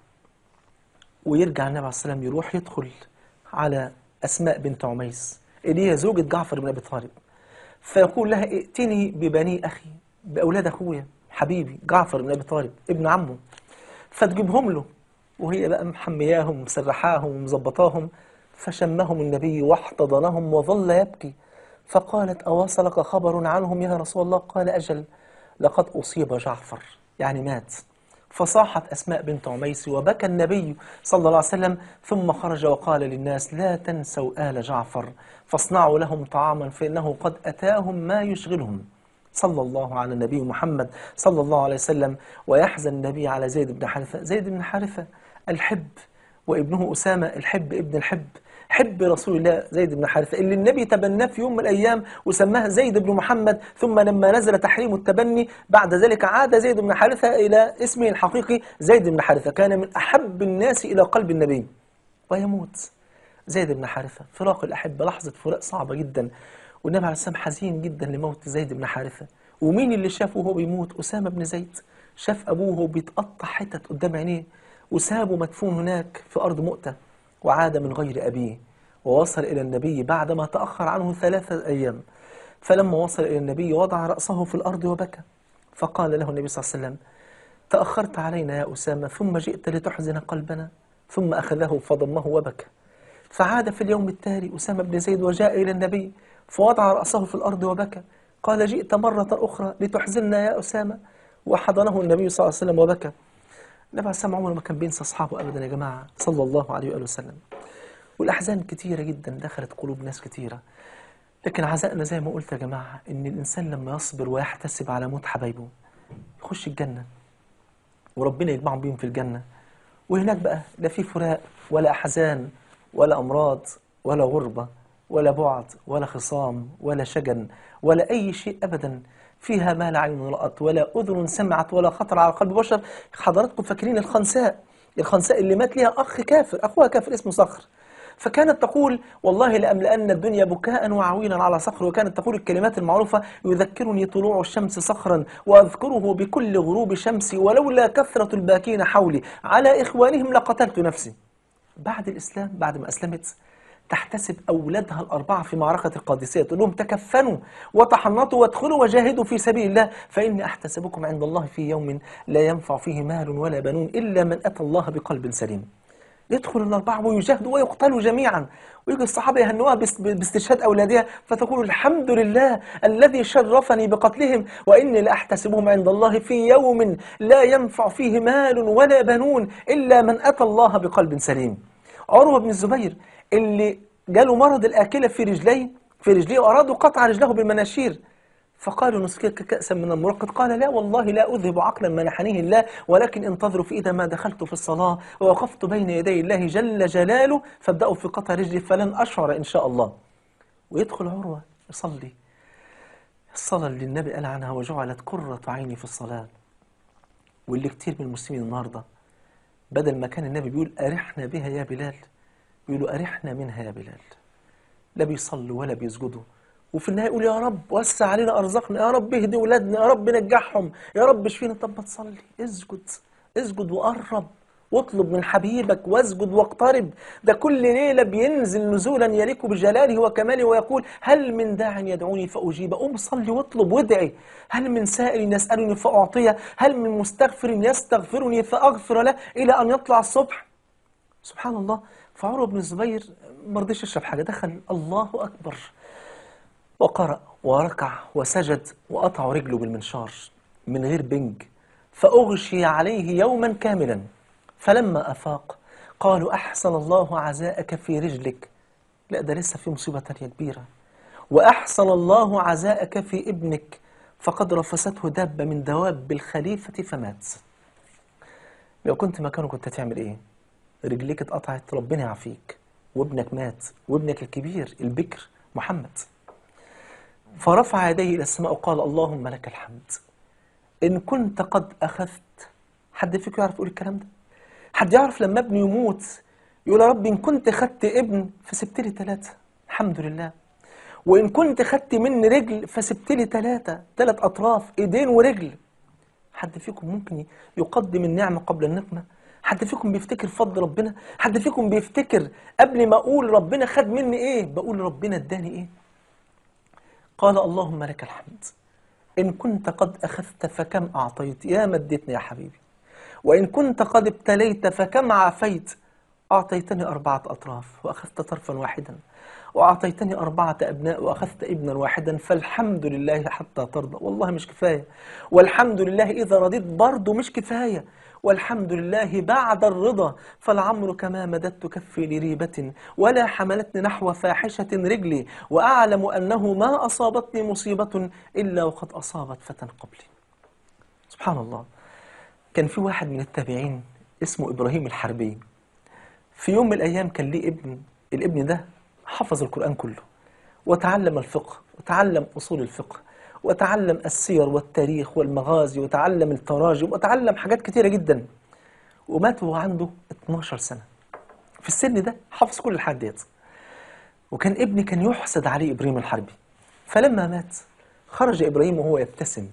ويرجع النبي عليه السلام يروح يدخل على أسماء بنت عميس اللي هي زوجة جعفر بن أبي طالب فيقول لها ائتني ببني أخي بأولاد أخويا حبيبي جعفر بن أبي طالب ابن عمه فتجيبهم له وهي بقى محمياهم ومسرحاهم ومظبطاهم فشمهم النبي واحتضنهم وظل يبكي فقالت أواصلك خبر عنهم يا رسول الله قال أجل لقد أصيب جعفر يعني مات فصاحت أسماء بنت عميس وبكى النبي صلى الله عليه وسلم ثم خرج وقال للناس لا تنسوا آل جعفر فاصنعوا لهم طعاما فإنه قد أتاهم ما يشغلهم صلى الله على النبي محمد صلى الله عليه وسلم ويحزن النبي على زيد بن حارثة زيد بن حارثة الحب وابنه أسامة الحب ابن الحب حب رسول الله زيد بن حارثة اللي النبي تبناه في يوم من الأيام وسماه زيد بن محمد ثم لما نزل تحريم التبني بعد ذلك عاد زيد بن حارثة إلى اسمه الحقيقي زيد بن حارثة كان من أحب الناس إلى قلب النبي ويموت زيد بن حارثة فراق الأحبة لحظة فراق صعبة جدا والنبي عليه السلام حزين جدا لموت زيد بن حارثة ومين اللي شافه وهو بيموت أسامة بن زيد شاف أبوه وهو بيتقطع حتت قدام عينيه وسابه مدفون هناك في أرض مؤتة وعاد من غير أبيه ووصل إلى النبي بعدما تأخر عنه ثلاثة أيام فلما وصل إلى النبي وضع رأسه في الأرض وبكى فقال له النبي صلى الله عليه وسلم تأخرت علينا يا أسامة ثم جئت لتحزن قلبنا ثم أخذه فضمه وبكى فعاد في اليوم التالي أسامة بن زيد وجاء إلى النبي فوضع رأسه في الأرض وبكى قال جئت مرة أخرى لتحزننا يا أسامة وحضنه النبي صلى الله عليه وسلم وبكى النبي عليه السلام عمره ما كان بينسى أصحابه أبدا يا جماعة صلى الله عليه وآله وسلم والأحزان كتيرة جدا دخلت قلوب ناس كتيرة لكن عزائنا زي ما قلت يا جماعة إن الإنسان لما يصبر ويحتسب على موت حبايبه يخش الجنة وربنا يجمعهم بيهم في الجنة وهناك بقى لا في فراق ولا أحزان ولا أمراض ولا غربة ولا بعد ولا خصام ولا شجن ولا أي شيء أبدا فيها ما لا عين رأت ولا أذن سمعت ولا خطر على قلب بشر حضراتكم فاكرين الخنساء الخنساء اللي مات ليها أخ كافر أخوها كافر اسمه صخر فكانت تقول والله لأملأن الدنيا بكاء وعويلا على صخر وكانت تقول الكلمات المعروفة يذكرني طلوع الشمس صخرا وأذكره بكل غروب شمسي ولولا كثرة الباكين حولي على إخوانهم لقتلت نفسي بعد الإسلام بعد ما أسلمت تحتسب أولادها الأربعة في معركة القادسية تقول لهم تكفنوا وتحنطوا وادخلوا وجاهدوا في سبيل الله فإني أحتسبكم عند الله في يوم لا ينفع فيه مال ولا بنون إلا من أتى الله بقلب سليم يدخل الأربعة ويجاهدوا ويقتلوا جميعا ويجي الصحابة يهنوها باست- باستشهاد أولادها فتقول الحمد لله الذي شرفني بقتلهم وإني لأحتسبهم عند الله في يوم لا ينفع فيه مال ولا بنون إلا من أتى الله بقلب سليم عروة بن الزبير اللي جاله مرض الآكلة في رجليه في رجليه وأرادوا قطع رجله بالمناشير فقالوا نسقيك كأسا من المرقد قال لا والله لا أذهب عقلا منحنيه الله ولكن انتظروا فإذا ما دخلت في الصلاة ووقفت بين يدي الله جل جلاله فابدأوا في قطع رجلي فلن أشعر إن شاء الله ويدخل عروة يصلي الصلاة اللي النبي قال عنها وجعلت قرة عيني في الصلاة واللي كتير من المسلمين النهاردة بدل ما كان النبي بيقول أرحنا بها يا بلال بيقولوا أرحنا منها يا بلال لا بيصلوا ولا بيسجدوا وفي النهاية يقول يا رب وسع علينا أرزقنا يا رب اهدي ولادنا يا رب نجحهم يا رب اشفينا طب ما تصلي اسجد اسجد وقرب واطلب من حبيبك واسجد واقترب ده كل ليلة بينزل نزولا يليق بجلاله وكماله ويقول هل من داع يدعوني فأجيب قوم صلي واطلب وادعي هل من سائل يسألني فأعطيه هل من مستغفر يستغفرني فأغفر له إلى أن يطلع الصبح سبحان الله فعروة بن الزبير ما رضيش يشرب حاجة دخل الله أكبر وقرأ وركع وسجد وقطع رجله بالمنشار من غير بنج فأغشي عليه يوما كاملا فلما أفاق قالوا أحسن الله عزاءك في رجلك لا ده لسه في مصيبة تانية كبيرة وأحسن الله عزاءك في ابنك فقد رفسته دابة من دواب الخليفة فمات لو كنت مكانه كنت هتعمل ايه رجليك اتقطعت ربنا يعافيك وابنك مات وابنك الكبير البكر محمد فرفع يديه إلى السماء وقال اللهم لك الحمد إن كنت قد أخذت حد فيكم يعرف يقول الكلام ده حد يعرف لما ابني يموت يقول يا رب إن كنت خدت ابن فسبت لي ثلاثة الحمد لله وإن كنت خدت مني رجل فسبت لي ثلاثة ثلاث أطراف إيدين ورجل حد فيكم ممكن يقدم النعمة قبل النقمة حد فيكم بيفتكر فضل ربنا حد فيكم بيفتكر قبل ما أقول ربنا خد مني إيه بقول ربنا اداني إيه قال اللهم لك الحمد إن كنت قد أخذت فكم أعطيت يا مدتني يا حبيبي وإن كنت قد ابتليت فكم عافيت أعطيتني أربعة أطراف وأخذت طرفا واحدا وأعطيتني أربعة أبناء وأخذت ابنا واحدا فالحمد لله حتى ترضى والله مش كفاية والحمد لله إذا رضيت برضه مش كفاية والحمد لله بعد الرضا فالعمر كما مددت كفي لريبة ولا حملتني نحو فاحشة رجلي وأعلم أنه ما أصابتني مصيبة إلا وقد أصابت فتى قبلي سبحان الله كان في واحد من التابعين اسمه إبراهيم الحربي في يوم من الأيام كان ليه ابن الابن ده حفظ القرآن كله وتعلم الفقه وتعلم أصول الفقه وتعلم السير والتاريخ والمغازي وتعلم التراجم وتعلم حاجات كتيرة جدا ومات وهو عنده 12 سنة في السن ده حفظ كل الحاجات ديت وكان ابني كان يحسد عليه إبراهيم الحربي فلما مات خرج إبراهيم وهو يبتسم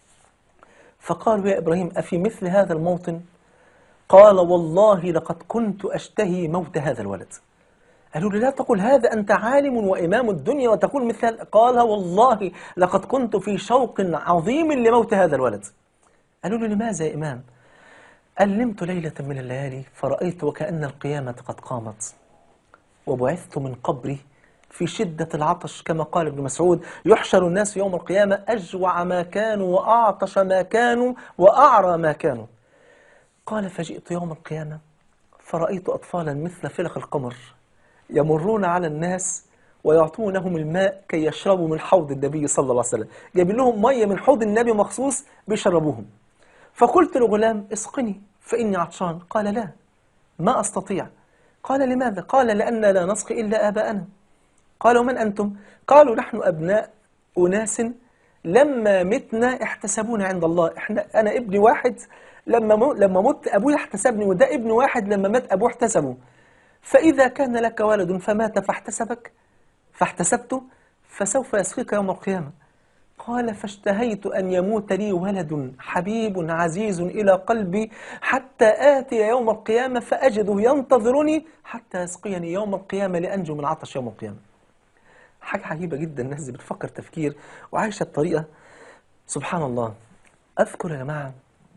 فقالوا يا إبراهيم أفي مثل هذا الموطن قال والله لقد كنت أشتهي موت هذا الولد قالوا له لا تقول هذا أنت عالم وإمام الدنيا وتقول مثل هذا. قال والله لقد كنت في شوق عظيم لموت هذا الولد قالوا له لماذا يا إمام قال نمت ليلة من الليالي فرأيت وكأن القيامة قد قامت وبعثت من قبري في شدة العطش كما قال ابن مسعود يحشر الناس يوم القيامة أجوع ما كانوا وأعطش ما كانوا وأعرى ما كانوا قال فجئت يوم القيامة فرأيت أطفالا مثل فلق القمر يمرون على الناس ويعطونهم الماء كي يشربوا من حوض النبي صلى الله عليه وسلم جايبين لهم مية من حوض النبي مخصوص بيشربوهم فقلت لغلام اسقني فإني عطشان قال لا ما أستطيع قال لماذا قال لأن لا نسقي إلا آباءنا قالوا من أنتم قالوا نحن أبناء أناس لما متنا احتسبونا عند الله احنا أنا ابني واحد لما مو لما مت أبوي احتسبني وده ابن واحد لما مات أبوه احتسبه فإذا كان لك ولد فمات فاحتسبك فاحتسبته فسوف يسقيك يوم القيامة قال فاشتهيت أن يموت لي ولد حبيب عزيز إلى قلبي حتى آتي يوم القيامة فأجده ينتظرني حتى يسقيني يوم القيامة لأنجو من عطش يوم القيامة حاجة عجيبة جدا الناس دي بتفكر تفكير وعايشة بطريقة سبحان الله أذكر يا جماعة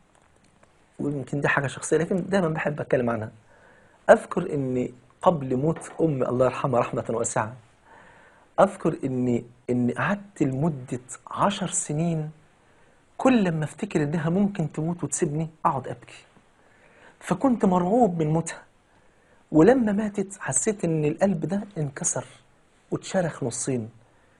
ويمكن دي حاجة شخصية لكن دايما بحب أتكلم عنها أذكر إني قبل موت أمي الله يرحمها رحمة واسعة أذكر إني إني قعدت لمدة عشر سنين كل لما أفتكر إنها ممكن تموت وتسيبني أقعد أبكي فكنت مرعوب من موتها ولما ماتت حسيت إن القلب ده انكسر واتشرخ نصين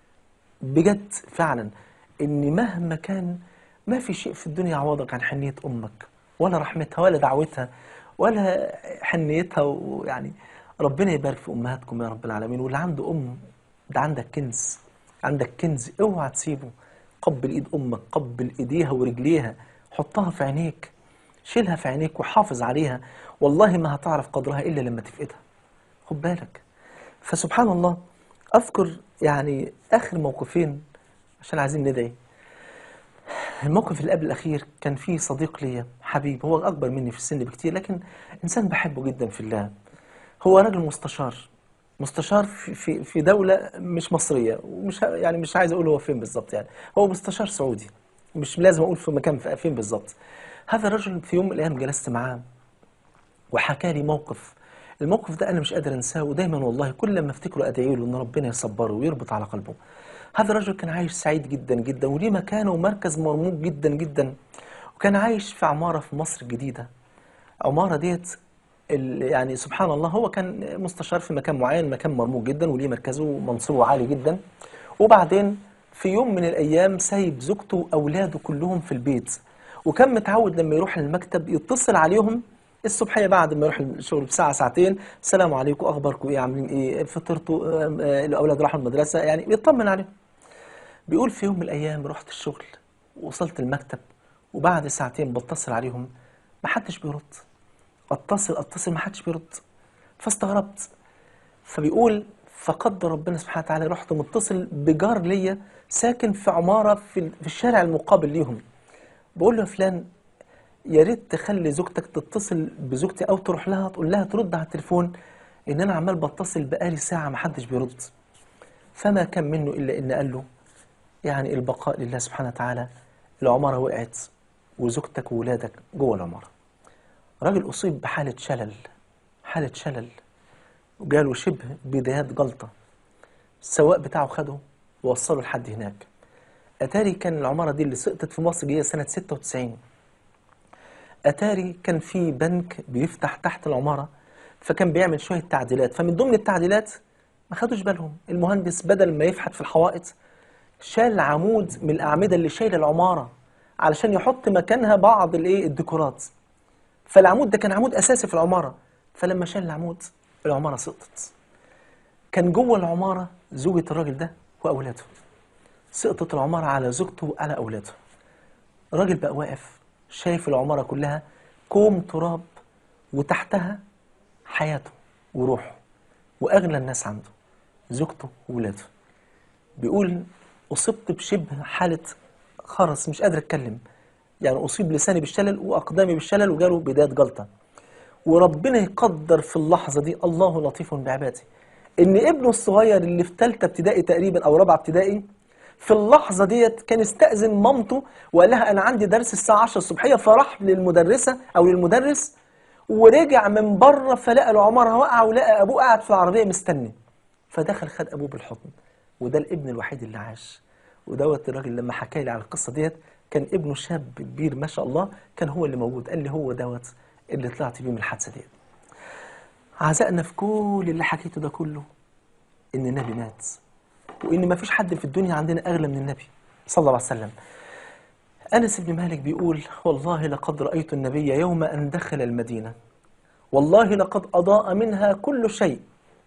بجد فعلا إن مهما كان ما في شيء في الدنيا يعوضك عن حنية أمك ولا رحمتها ولا دعوتها ولا حنيتها ويعني ربنا يبارك في أمهاتكم يا رب العالمين واللي عنده أم ده عندك كنز عندك كنز اوعى تسيبه قبل ايد امك قبل ايديها ورجليها حطها في عينيك شيلها في عينيك وحافظ عليها والله ما هتعرف قدرها الا لما تفقدها خد بالك فسبحان الله اذكر يعني اخر موقفين عشان عايزين ندعي الموقف اللي قبل الاخير كان فيه صديق ليا حبيب هو اكبر مني في السن بكتير لكن انسان بحبه جدا في الله هو راجل مستشار مستشار في في في دولة مش مصرية ومش ه- يعني مش عايز اقول هو فين بالظبط يعني هو مستشار سعودي مش لازم اقول في مكان في- فين بالظبط هذا الرجل في يوم من الايام جلست معاه وحكى لي موقف الموقف ده انا مش قادر انساه ودايما والله كل لما افتكره ادعي له ان ربنا يصبره ويربط على قلبه هذا الرجل كان عايش سعيد جدا جدا وليه مكانه ومركز مرموق جدا جدا وكان عايش في عمارة في مصر الجديدة عمارة ديت ال- يعني سبحان الله هو كان مستشار في مكان معين مكان مرموق جدا وليه مركزه ومنصبه عالي جدا وبعدين في يوم من الأيام سايب زوجته وأولاده كلهم في البيت وكان متعود لما يروح المكتب يتصل عليهم الصبحية بعد ما يروح الشغل بساعة ساعتين السلام عليكم أخباركم إيه عاملين إيه فطرتوا آم، آه، الأولاد راحوا المدرسة يعني بيطمن عليهم بيقول في يوم من الأيام رحت الشغل وصلت المكتب وبعد ساعتين بتصل عليهم محدش بيرد اتصل اتصل ما حدش بيرد فاستغربت فبيقول فقدر ربنا سبحانه وتعالى رحت متصل بجار ليا ساكن في عمارة في في الشارع المقابل ليهم بقول له يا فلان يا ريت تخلي زوجتك تتصل بزوجتي او تروح لها تقول لها ترد على التليفون ان انا عمال بتصل بقالي ساعة ما حدش بيرد فما كان منه الا ان قال له يعني البقاء لله سبحانه وتعالى العمارة وقعت وزوجتك وولادك جوه العمارة راجل أصيب بحالة شلل حالة شلل وجاله شبه بدايات جلطة السواق بتاعه خده ووصله لحد هناك أتاري كان العمارة دي اللي سقطت في مصر جاية سنة 96 أتاري كان في بنك بيفتح تحت العمارة فكان بيعمل شوية تعديلات فمن ضمن التعديلات ما خدوش بالهم المهندس بدل ما يفحت في الحوائط شال عمود من الأعمدة اللي شايلة العمارة علشان يحط مكانها بعض الايه الديكورات فالعمود ده كان عمود اساسي في العماره فلما شال العمود العماره سقطت كان جوه العمارة زوجة الراجل ده وأولاده سقطت العمارة على زوجته وعلى أولاده الراجل بقى واقف شايف العمارة كلها كوم تراب وتحتها حياته وروحه وأغلى الناس عنده زوجته وولاده بيقول أصبت بشبه حالة خرس مش قادر أتكلم يعني أصيب لساني بالشلل وأقدامي بالشلل وجاله بداية جلطة وربنا يقدر في اللحظة دي الله لطيف بعباده إن ابنه الصغير اللي في ثالثة ابتدائي تقريبا أو رابعة ابتدائي في اللحظة ديت كان استأذن مامته وقال لها أنا عندي درس الساعة 10 الصبحية فراح للمدرسة أو للمدرس ورجع من بره فلقى العمارة واقعة ولقى أبوه قاعد في العربية مستني فدخل خد أبوه بالحضن وده الابن الوحيد اللي عاش ودوت الراجل لما حكى لي على القصة ديت كان ابنه شاب كبير ما شاء الله كان هو اللي موجود قال لي هو دوت اللي طلعت بيه من الحادثة ديت عزقنا في كل اللي حكيته ده كله إن النبي مات وإن ما فيش حد في الدنيا عندنا أغلى من النبي صلى الله عليه وسلم أنس بن مالك بيقول والله لقد رأيت النبي يوم أن دخل المدينة والله لقد أضاء منها كل شيء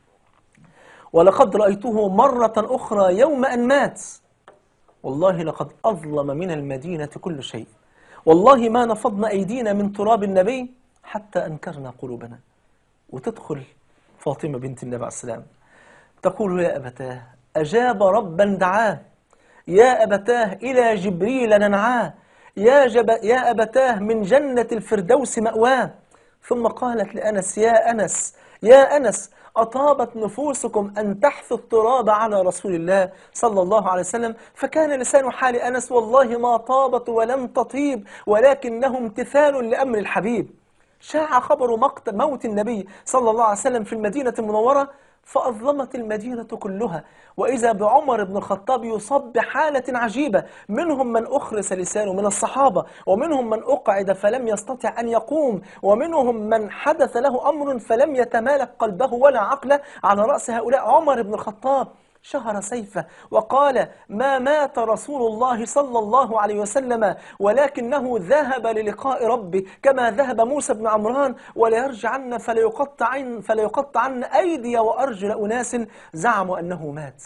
ولقد رأيته مرة أخرى يوم أن مات والله لقد أظلم من المدينة كل شيء والله ما نفضنا أيدينا من تراب النبي حتى أنكرنا قلوبنا وتدخل فاطمة بنت النبي عليه السلام تقول يا أبتاه أجاب ربا دعاه يا أبتاه إلى جبريل ننعاه يا, جب يا أبتاه من جنة الفردوس مأواه ثم قالت لأنس يا أنس يا أنس أطابت نفوسكم أن تحثوا التراب على رسول الله صلى الله عليه وسلم فكان لسان حال أنس والله ما طابت ولم تطيب ولكنه امتثال لأمر الحبيب شاع خبر مقت موت النبي صلى الله عليه وسلم في المدينة المنورة فأظلمت المدينة كلها وإذا بعمر بن الخطاب يصاب بحالة عجيبة منهم من أخرس لسانه من الصحابة ومنهم من أقعد فلم يستطع أن يقوم ومنهم من حدث له أمر فلم يتمالك قلبه ولا عقله على رأس هؤلاء عمر بن الخطاب شهر سيفه وقال ما مات رسول الله صلى الله عليه وسلم ولكنه ذهب للقاء ربه كما ذهب موسى بن عمران وليرجعن فليقطعن, فليقطعن أيدي وأرجل أناس زعموا أنه مات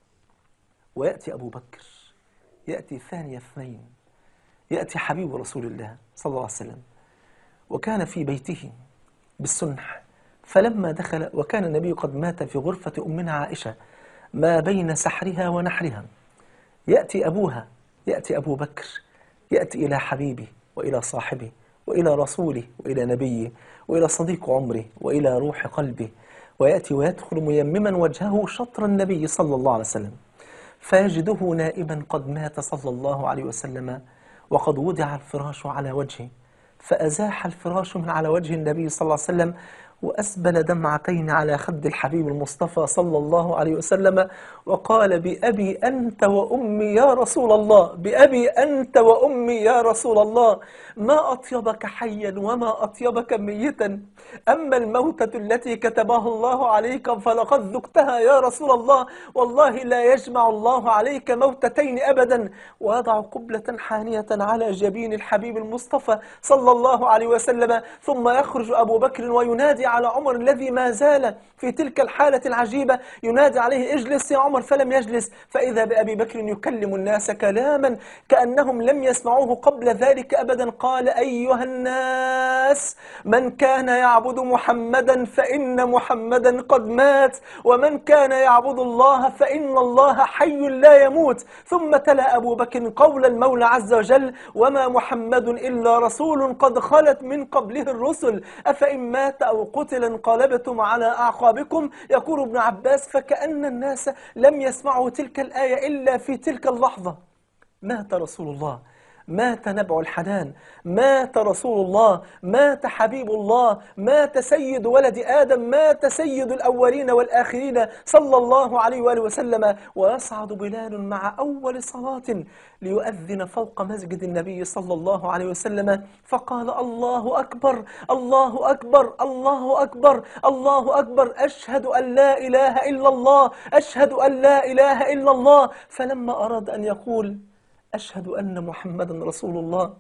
ويأتي أبو بكر يأتي ثاني اثنين يأتي حبيب رسول الله صلى الله عليه وسلم وكان في بيته بالسنح فلما دخل وكان النبي قد مات في غرفة أمنا عائشة ما بين سحرها ونحرها يأتي أبوها يأتي أبو بكر يأتي إلى حبيبي وإلى صاحبي وإلى رسولي وإلى نبيي وإلى صديق عمري وإلى روح قلبي ويأتي ويدخل ميمما وجهه شطر النبي صلى الله عليه وسلم فيجده نائبا قد مات صلى الله عليه وسلم وقد وضع الفراش على وجهه فأزاح الفراش من على وجه النبي صلى الله عليه وسلم وأسبل دمعتين على خد الحبيب المصطفى صلى الله عليه وسلم وقال بأبي أنت وأمي يا رسول الله بأبي أنت وأمي يا رسول الله ما أطيبك حيا وما أطيبك ميتا أما الموتة التي كتبها الله عليك فلقد ذقتها يا رسول الله والله لا يجمع الله عليك موتتين أبدا ويضع قبلة حانية على جبين الحبيب المصطفى صلى الله عليه وسلم ثم يخرج أبو بكر وينادي على عمر الذي ما زال في تلك الحالة العجيبة ينادي عليه اجلس يا عمر فلم يجلس فإذا بأبي بكر يكلم الناس كلاما كأنهم لم يسمعوه قبل ذلك أبدا قال أيها الناس من كان يعبد محمدا فإن محمدا قد مات ومن كان يعبد الله فإن الله حي لا يموت ثم تلا أبو بكر قول المولى عز وجل وما محمد إلا رسول قد خلت من قبله الرسل أفإن مات أو قتل انقلبتم على أعقابكم يقول ابن عباس فكأن الناس لم يسمعوا تلك الآية إلا في تلك اللحظة مات رسول الله مات نبع الحنان مات رسول الله مات حبيب الله مات سيد ولد آدم مات سيد الأولين والآخرين صلى الله عليه وآله وسلم ويصعد بلال مع أول صلاة ليؤذن فوق مسجد النبي صلى الله عليه وسلم فقال الله أكبر الله أكبر الله أكبر الله أكبر أشهد أن لا إله إلا الله أشهد أن لا إله إلا الله فلما أراد أن يقول أشهد أن محمدا رسول الله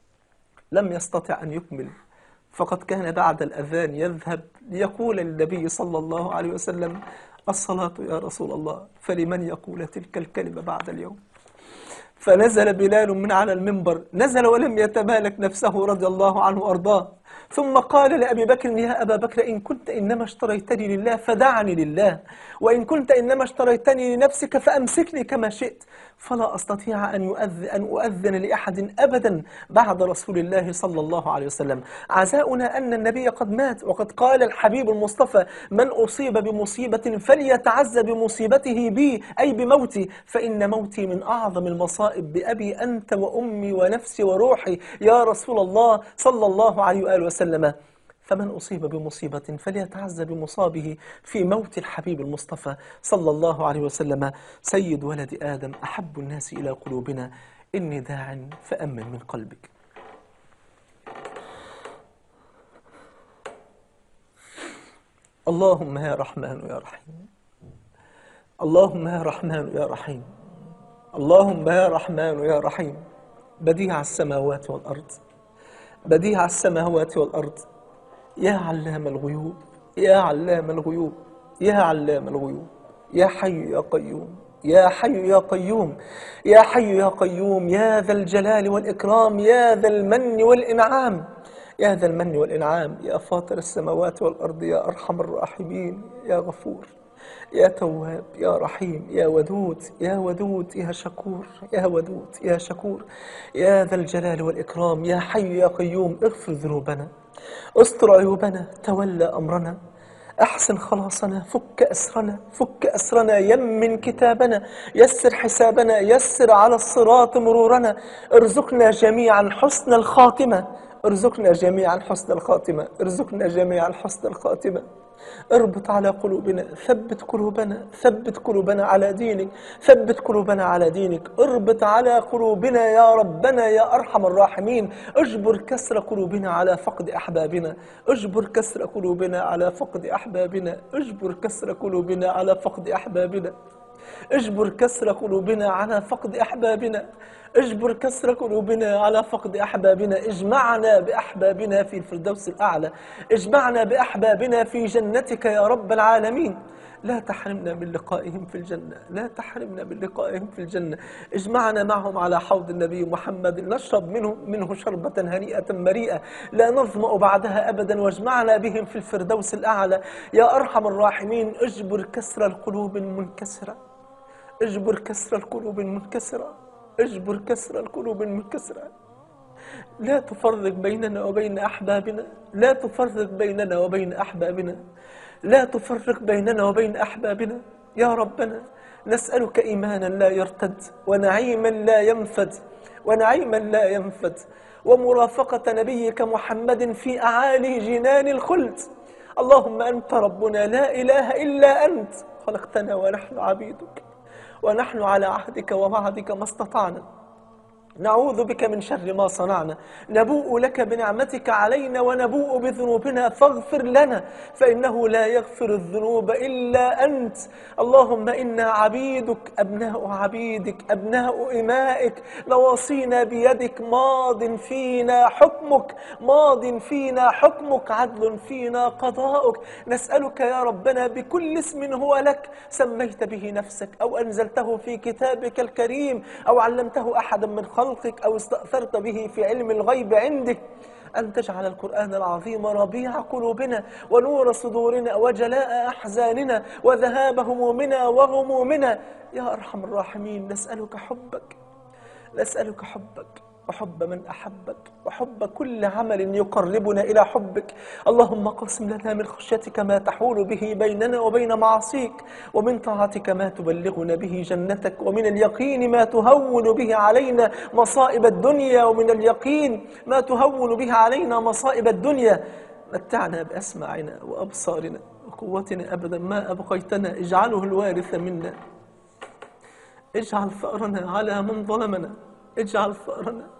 لم يستطع أن يكمل فقد كان بعد الأذان يذهب ليقول للنبي صلى الله عليه وسلم الصلاة يا رسول الله فلمن يقول تلك الكلمة بعد اليوم فنزل بلال من على المنبر نزل ولم يتمالك نفسه رضي الله عنه وأرضاه ثم قال لأبي بكر يا أبا بكر إن كنت إنما اشتريتني لله فدعني لله وإن كنت إنما اشتريتني لنفسك فأمسكني كما شئت فلا أستطيع أن يؤذن, أن أؤذن لأحد أبدا بعد رسول الله صلى الله عليه وسلم عزاؤنا أن النبي قد مات وقد قال الحبيب المصطفى من أصيب بمصيبة فليتعزى بمصيبته بي أي بموتي فإن موتي من أعظم المصائب بأبي أنت وأمي ونفسي وروحي يا رسول الله صلى الله عليه وآله وسلم فمن أصيب بمصيبة فليتعزى بمصابه في موت الحبيب المصطفى صلى الله عليه وسلم سيد ولد آدم أحب الناس إلى قلوبنا إني داع فأمن من قلبك اللهم يا رحمن يا رحيم اللهم يا رحمن يا رحيم اللهم يا رحمن يا رحيم بديع السماوات والأرض بديع السماوات والأرض يا علام الغيوب يا علام الغيوب يا علام الغيوب يا حي يا قيوم يا حي يا قيوم يا حي يا قيوم يا ذا الجلال والإكرام يا ذا المن والإنعام يا ذا المن والإنعام يا فاطر السماوات والأرض يا أرحم الراحمين يا غفور يا تواب يا رحيم يا ودود يا ودود يا شكور يا ودود يا شكور يا ذا الجلال والإكرام يا حي يا قيوم اغفر ذنوبنا استر عيوبنا تولى أمرنا أحسن خلاصنا فك أسرنا فك أسرنا يمن كتابنا يسر حسابنا يسر على الصراط مرورنا ارزقنا جميعا حسن الخاتمة ارزقنا جميعا حسن الخاتمة ارزقنا جميعا حسن الخاتمة اربط على قلوبنا ثبت قلوبنا ثبت قلوبنا على دينك ثبت قلوبنا على دينك اربط على قلوبنا يا ربنا يا أرحم الراحمين اجبر كسر قلوبنا على فقد أحبابنا اجبر كسر قلوبنا على فقد أحبابنا اجبر كسر قلوبنا على فقد أحبابنا اجبر كسر قلوبنا على فقد أحبابنا اجبر كسر قلوبنا على فقد أحبابنا اجمعنا بأحبابنا في الفردوس الأعلى اجمعنا بأحبابنا في جنتك يا رب العالمين لا تحرمنا من لقائهم في الجنة لا تحرمنا من لقائهم في الجنة اجمعنا معهم على حوض النبي محمد نشرب منه, منه شربة هنيئة مريئة لا نظمأ بعدها أبدا واجمعنا بهم في الفردوس الأعلى يا أرحم الراحمين اجبر كسر القلوب المنكسرة اجبر كسر القلوب المنكسرة اجبر كسر القلوب المنكسرة لا تفرق بيننا وبين أحبابنا لا تفرق بيننا وبين أحبابنا لا تفرق بيننا وبين أحبابنا يا ربنا نسألك إيمانا لا يرتد ونعيما لا ينفد ونعيما لا ينفد ومرافقة نبيك محمد في أعالي جنان الخلد اللهم أنت ربنا لا إله إلا أنت خلقتنا ونحن عبيدك ونحن على عهدك ووعدك ما استطعنا نعوذ بك من شر ما صنعنا نبوء لك بنعمتك علينا ونبوء بذنوبنا فاغفر لنا فإنه لا يغفر الذنوب إلا أنت اللهم إنا عبيدك أبناء عبيدك أبناء إمائك نواصينا بيدك ماض فينا حكمك ماض فينا حكمك عدل فينا قضاؤك نسألك يا ربنا بكل اسم هو لك سميت به نفسك أو أنزلته في كتابك الكريم أو علمته أحدا من خلقك خلقك أو استأثرت به في علم الغيب عندك أن تجعل القرآن العظيم ربيع قلوبنا ونور صدورنا وجلاء أحزاننا وذهاب همومنا وغمومنا يا أرحم الراحمين نسألك حبك نسألك حبك وحب من أحبك وحب كل عمل يقربنا إلى حبك اللهم قسم لنا من خشيتك ما تحول به بيننا وبين معصيك ومن طاعتك ما تبلغنا به جنتك ومن اليقين ما تهون به علينا مصائب الدنيا ومن اليقين ما تهون به علينا مصائب الدنيا متعنا بأسماعنا وأبصارنا وقوتنا أبدا ما أبقيتنا اجعله الوارث منا اجعل ثأرنا على من ظلمنا اجعل ثأرنا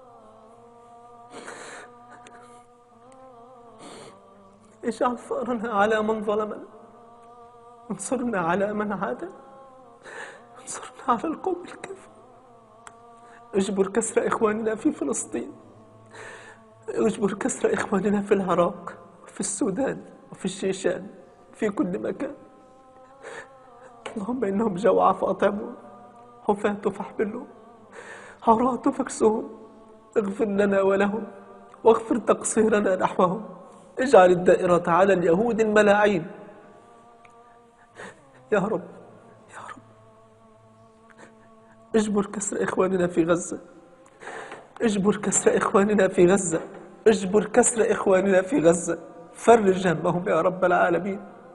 اجعل ثأرنا على من ظلمنا انصرنا على من عادنا انصرنا على القوم الكافر اجبر كسر إخواننا في فلسطين اجبر كسر إخواننا في العراق وفي السودان وفي الشيشان في كل مكان اللهم إنهم جوعى فأطعموا حفاة فاحملوا عراة فاكسهم اغفر لنا ولهم واغفر تقصيرنا نحوهم اجعل الدائرة على اليهود الملاعين يا رب يا رب اجبر كسر إخواننا في غزة اجبر كسر إخواننا في غزة اجبر كسر إخواننا في غزة فرج همهم يا رب العالمين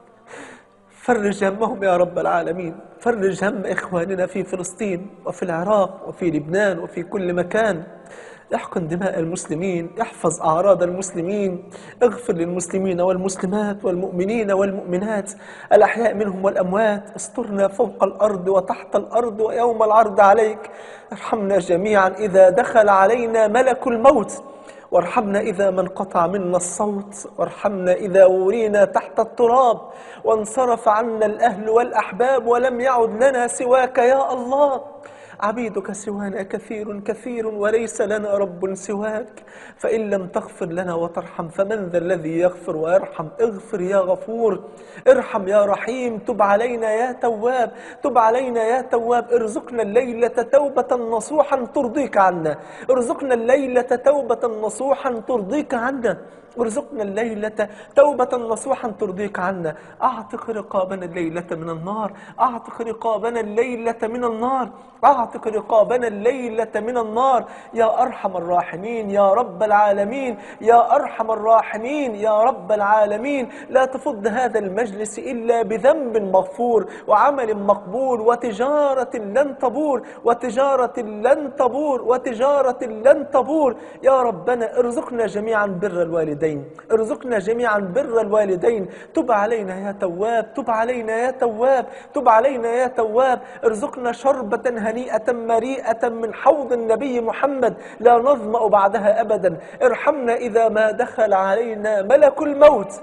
فرج همهم يا رب العالمين فرج هم إخواننا في فلسطين وفي العراق وفي لبنان وفي كل مكان احقن دماء المسلمين احفظ أعراض المسلمين اغفر للمسلمين والمسلمات والمؤمنين والمؤمنات الأحياء منهم والأموات استرنا فوق الأرض وتحت الأرض ويوم العرض عليك ارحمنا جميعا إذا دخل علينا ملك الموت وارحمنا إذا ما انقطع منا الصوت وارحمنا إذا ورينا تحت التراب وانصرف عنا الأهل والأحباب ولم يعد لنا سواك يا الله عبيدك سوانا كثير كثير وليس لنا رب سواك فإن لم تغفر لنا وترحم فمن ذا الذي يغفر ويرحم اغفر يا غفور ارحم يا رحيم تب علينا يا تواب تب علينا يا تواب ارزقنا الليلة توبة نصوحا ترضيك عنا ارزقنا الليلة توبة نصوحا ترضيك عنا وارزقنا الليلة توبة نصوحا ترضيك عنا أعتق رقابنا الليلة من النار أعتق رقابنا الليلة من النار أعتق رقابنا الليلة من النار يا أرحم الراحمين يا رب العالمين يا أرحم الراحمين يا رب العالمين لا تفض هذا المجلس إلا بذنب مغفور وعمل مقبول وتجارة لن تبور وتجارة لن تبور وتجارة لن تبور يا ربنا ارزقنا جميعا بر الوالدين ارزقنا جميعا بر الوالدين تب علينا يا تواب تب علينا يا تواب تب علينا يا تواب ارزقنا شربة هنيئة مريئة من حوض النبي محمد لا نظمأ بعدها أبدا ارحمنا إذا ما دخل علينا ملك الموت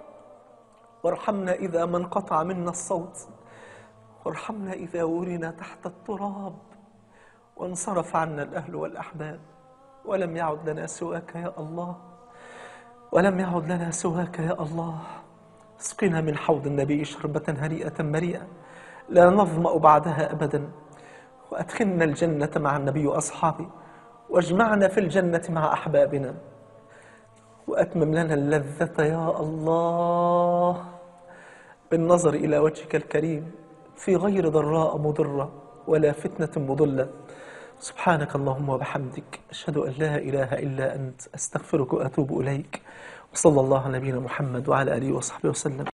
وارحمنا إذا ما انقطع منا الصوت وارحمنا إذا ورنا تحت التراب وانصرف عنا الأهل والأحباب ولم يعد لنا سواك يا الله ولم يعد لنا سواك يا الله اسقنا من حوض النبي شربة هنيئة مريئة لا نظمأ بعدها أبدا وأدخلنا الجنة مع النبي وأصحابه واجمعنا في الجنة مع أحبابنا وأتمم لنا اللذة يا الله بالنظر إلى وجهك الكريم في غير ضراء مضرة ولا فتنة مضلة سبحانك اللهم وبحمدك أشهد أن لا إله إلا أنت أستغفرك وأتوب إليك وصلى الله على نبينا محمد وعلى آله وصحبه وسلم